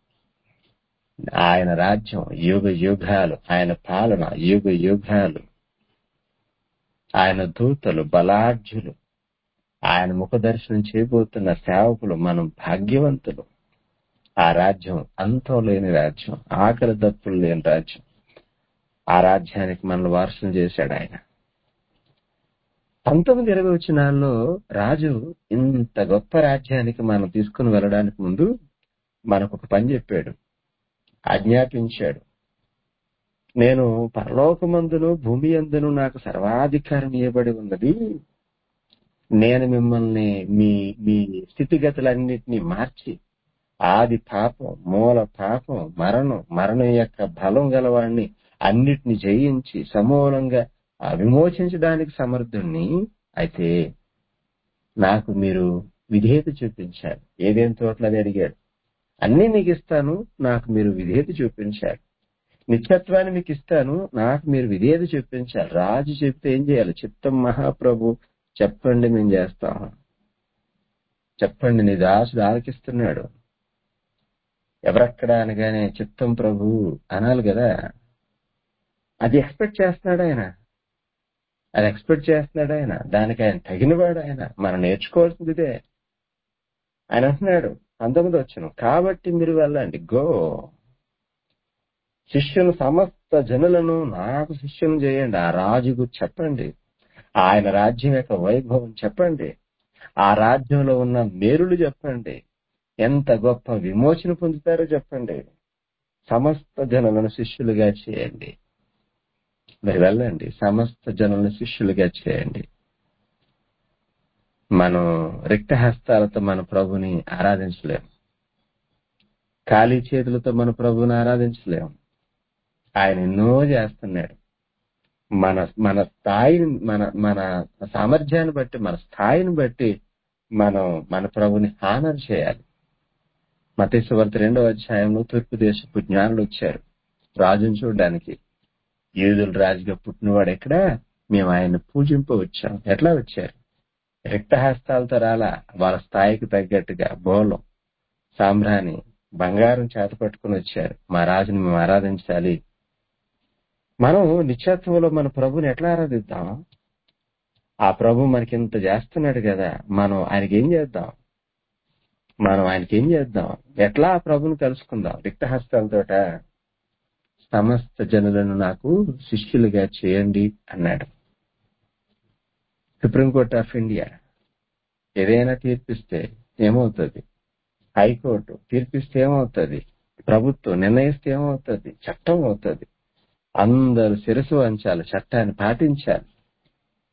ఆయన రాజ్యం యుగ యుగాలు ఆయన పాలన యుగ యుగాలు ఆయన దూతలు బలాఢ్యులు ఆయన ముఖ దర్శనం చేయబోతున్న సేవకులు మనం భాగ్యవంతులు ఆ రాజ్యం అంతం లేని రాజ్యం ఆకలి దప్పులు లేని రాజ్యం ఆ రాజ్యానికి మనల్ని వారసులు చేశాడు ఆయన పంతొమ్మిది ఇరవై వచ్చినాల్లో రాజు ఇంత గొప్ప రాజ్యానికి మనం తీసుకుని వెళ్ళడానికి ముందు మనకు ఒక పని చెప్పాడు ఆజ్ఞాపించాడు నేను పరలోకమందును భూమి అందును నాకు సర్వాధికారం ఇవ్వబడి ఉన్నది నేను మిమ్మల్ని మీ మీ స్థితిగతులన్నిటినీ మార్చి ఆది పాపం మూల పాపం మరణం మరణం యొక్క బలం గలవాడిని అన్నిటిని జయించి సమూలంగా ఆ విమోచించడానికి సమర్థుణ్ణి అయితే నాకు మీరు విధేయత చూపించారు ఏదేం తోటలు అది అడిగాడు అన్ని మీకు ఇస్తాను నాకు మీరు విధేయత చూపించారు నిత్యత్వాన్ని మీకు ఇస్తాను నాకు మీరు విధేయత చూపించాలి రాజు చెప్తే ఏం చేయాలి చిత్తం మహాప్రభు చెప్పండి మేము చేస్తాం చెప్పండి నీ దాసుడు ఆలకిస్తున్నాడు ఎవరక్కడ అనగానే చిత్తం ప్రభు అనాలి కదా అది ఎక్స్పెక్ట్ చేస్తున్నాడు ఆయన అది ఎక్స్పెక్ట్ చేస్తున్నాడు ఆయన దానికి ఆయన తగినవాడు ఆయన మనం నేర్చుకోవాల్సింది ఇదే ఆయన అంటున్నాడు పంతొమ్మిది వచ్చును కాబట్టి మీరు వెళ్ళండి గో శిష్యులు సమస్త జనులను నాకు శిష్యులు చేయండి ఆ రాజుకు చెప్పండి ఆయన రాజ్యం యొక్క వైభవం చెప్పండి ఆ రాజ్యంలో ఉన్న మేరులు చెప్పండి ఎంత గొప్ప విమోచన పొందుతారో చెప్పండి సమస్త జనులను శిష్యులుగా చేయండి మరి వెళ్ళండి సమస్త జనులను శిష్యులుగా చేయండి మనం రిక్త హస్తాలతో మన ప్రభుని ఆరాధించలేం ఖాళీ చేతులతో మన ప్రభుని ఆరాధించలేం ఆయన ఎన్నో చేస్తున్నాడు మన మన స్థాయిని మన మన సామర్థ్యాన్ని బట్టి మన స్థాయిని బట్టి మనం మన ప్రభుని హానర్ చేయాలి మతేశ్వర్త రెండవ అధ్యాయంలో తూర్పు దేశపు జ్ఞానులు వచ్చారు రాజును చూడడానికి యూదుల రాజుగా పుట్టినవాడు ఎక్కడ మేము ఆయన్ని పూజింప వచ్చాం ఎట్లా వచ్చారు రిక్తహస్తాలతో రాలా వాళ్ళ స్థాయికి తగ్గట్టుగా బోలం సాంబ్రాణి బంగారం చేత పట్టుకుని వచ్చారు మా రాజుని మేము ఆరాధించాలి మనం నిత్యత్వంలో మన ప్రభుని ఎట్లా ఆరాధిద్దాం ఆ ప్రభు మనకి ఇంత చేస్తున్నాడు కదా మనం ఆయనకి ఏం చేద్దాం మనం ఆయనకి ఏం చేద్దాం ఎట్లా ఆ ప్రభుని కలుసుకుందాం రిక్తహస్తాలతోట సమస్త జనులను నాకు శిష్యులుగా చేయండి అన్నాడు సుప్రీంకోర్టు ఆఫ్ ఇండియా ఏదైనా తీర్పిస్తే ఏమవుతుంది హైకోర్టు తీర్పిస్తే ఏమవుతుంది ప్రభుత్వం నిర్ణయిస్తే ఏమవుతుంది చట్టం అవుతుంది అందరు శిరసు వంచాలి చట్టాన్ని పాటించాలి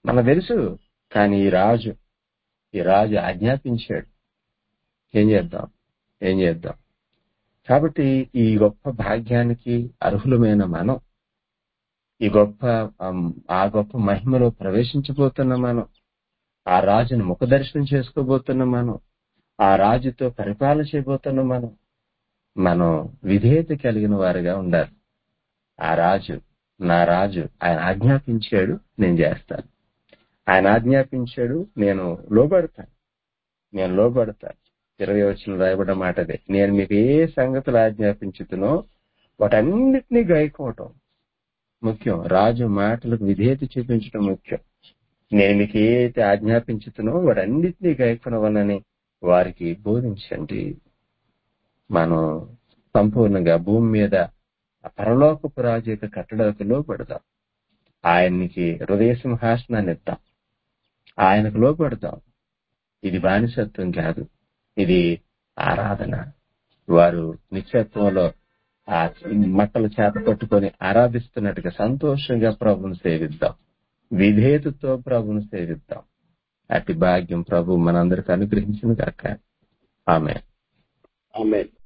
మనకు తెలుసు కానీ ఈ రాజు ఈ రాజు ఆజ్ఞాపించాడు ఏం చేద్దాం ఏం చేద్దాం కాబట్టి ఈ గొప్ప భాగ్యానికి అర్హులమైన మనం ఈ గొప్ప ఆమ్, ఆ గొప్ప మహిమలో ప్రవేశించబోతున్న మనం ఆ రాజును ముఖదర్శనం చేసుకోబోతున్న మనం ఆ రాజుతో పరిపాలన చేయబోతున్న మనం మనం విధేయత కలిగిన వారిగా ఉండాలి ఆ రాజు నా రాజు ఆయన ఆజ్ఞాపించాడు నేను చేస్తాను ఆయన ఆజ్ఞాపించాడు నేను లోబడతాను నేను లోబడతాను ఇరవై వచ్చిన రాయబడ్డ మాట అదే నేను మీకు ఏ సంగతులు ఆజ్ఞాపించుతునో వాటన్నిటినీ గాయకోవటం ముఖ్యం రాజు మాటలకు విధేయత చూపించడం ముఖ్యం నేను మీకు ఏ అయితే ఆజ్ఞాపించుతునో వాటన్నిటినీ గాయకొనవనని వారికి బోధించండి మనం సంపూర్ణంగా భూమి మీద ఆ పరలోకపు రాజు యొక్క కట్టడకు లోపడదాం ఆయనకి హృదయ సింహాసనాన్ని ఇద్దాం ఆయనకు లోపడదాం ఇది బానిసత్వం కాదు ఇది ఆరాధన వారు నిత్యత్వంలో ఆ మట్టలు చేత పట్టుకొని ఆరాధిస్తున్నట్టుగా సంతోషంగా ప్రభుని సేవిద్దాం విధేయతతో ప్రభుని సేవిద్దాం అతి భాగ్యం ప్రభు మనందరికి అనుగ్రహించిన కాక ఆమె ఆమె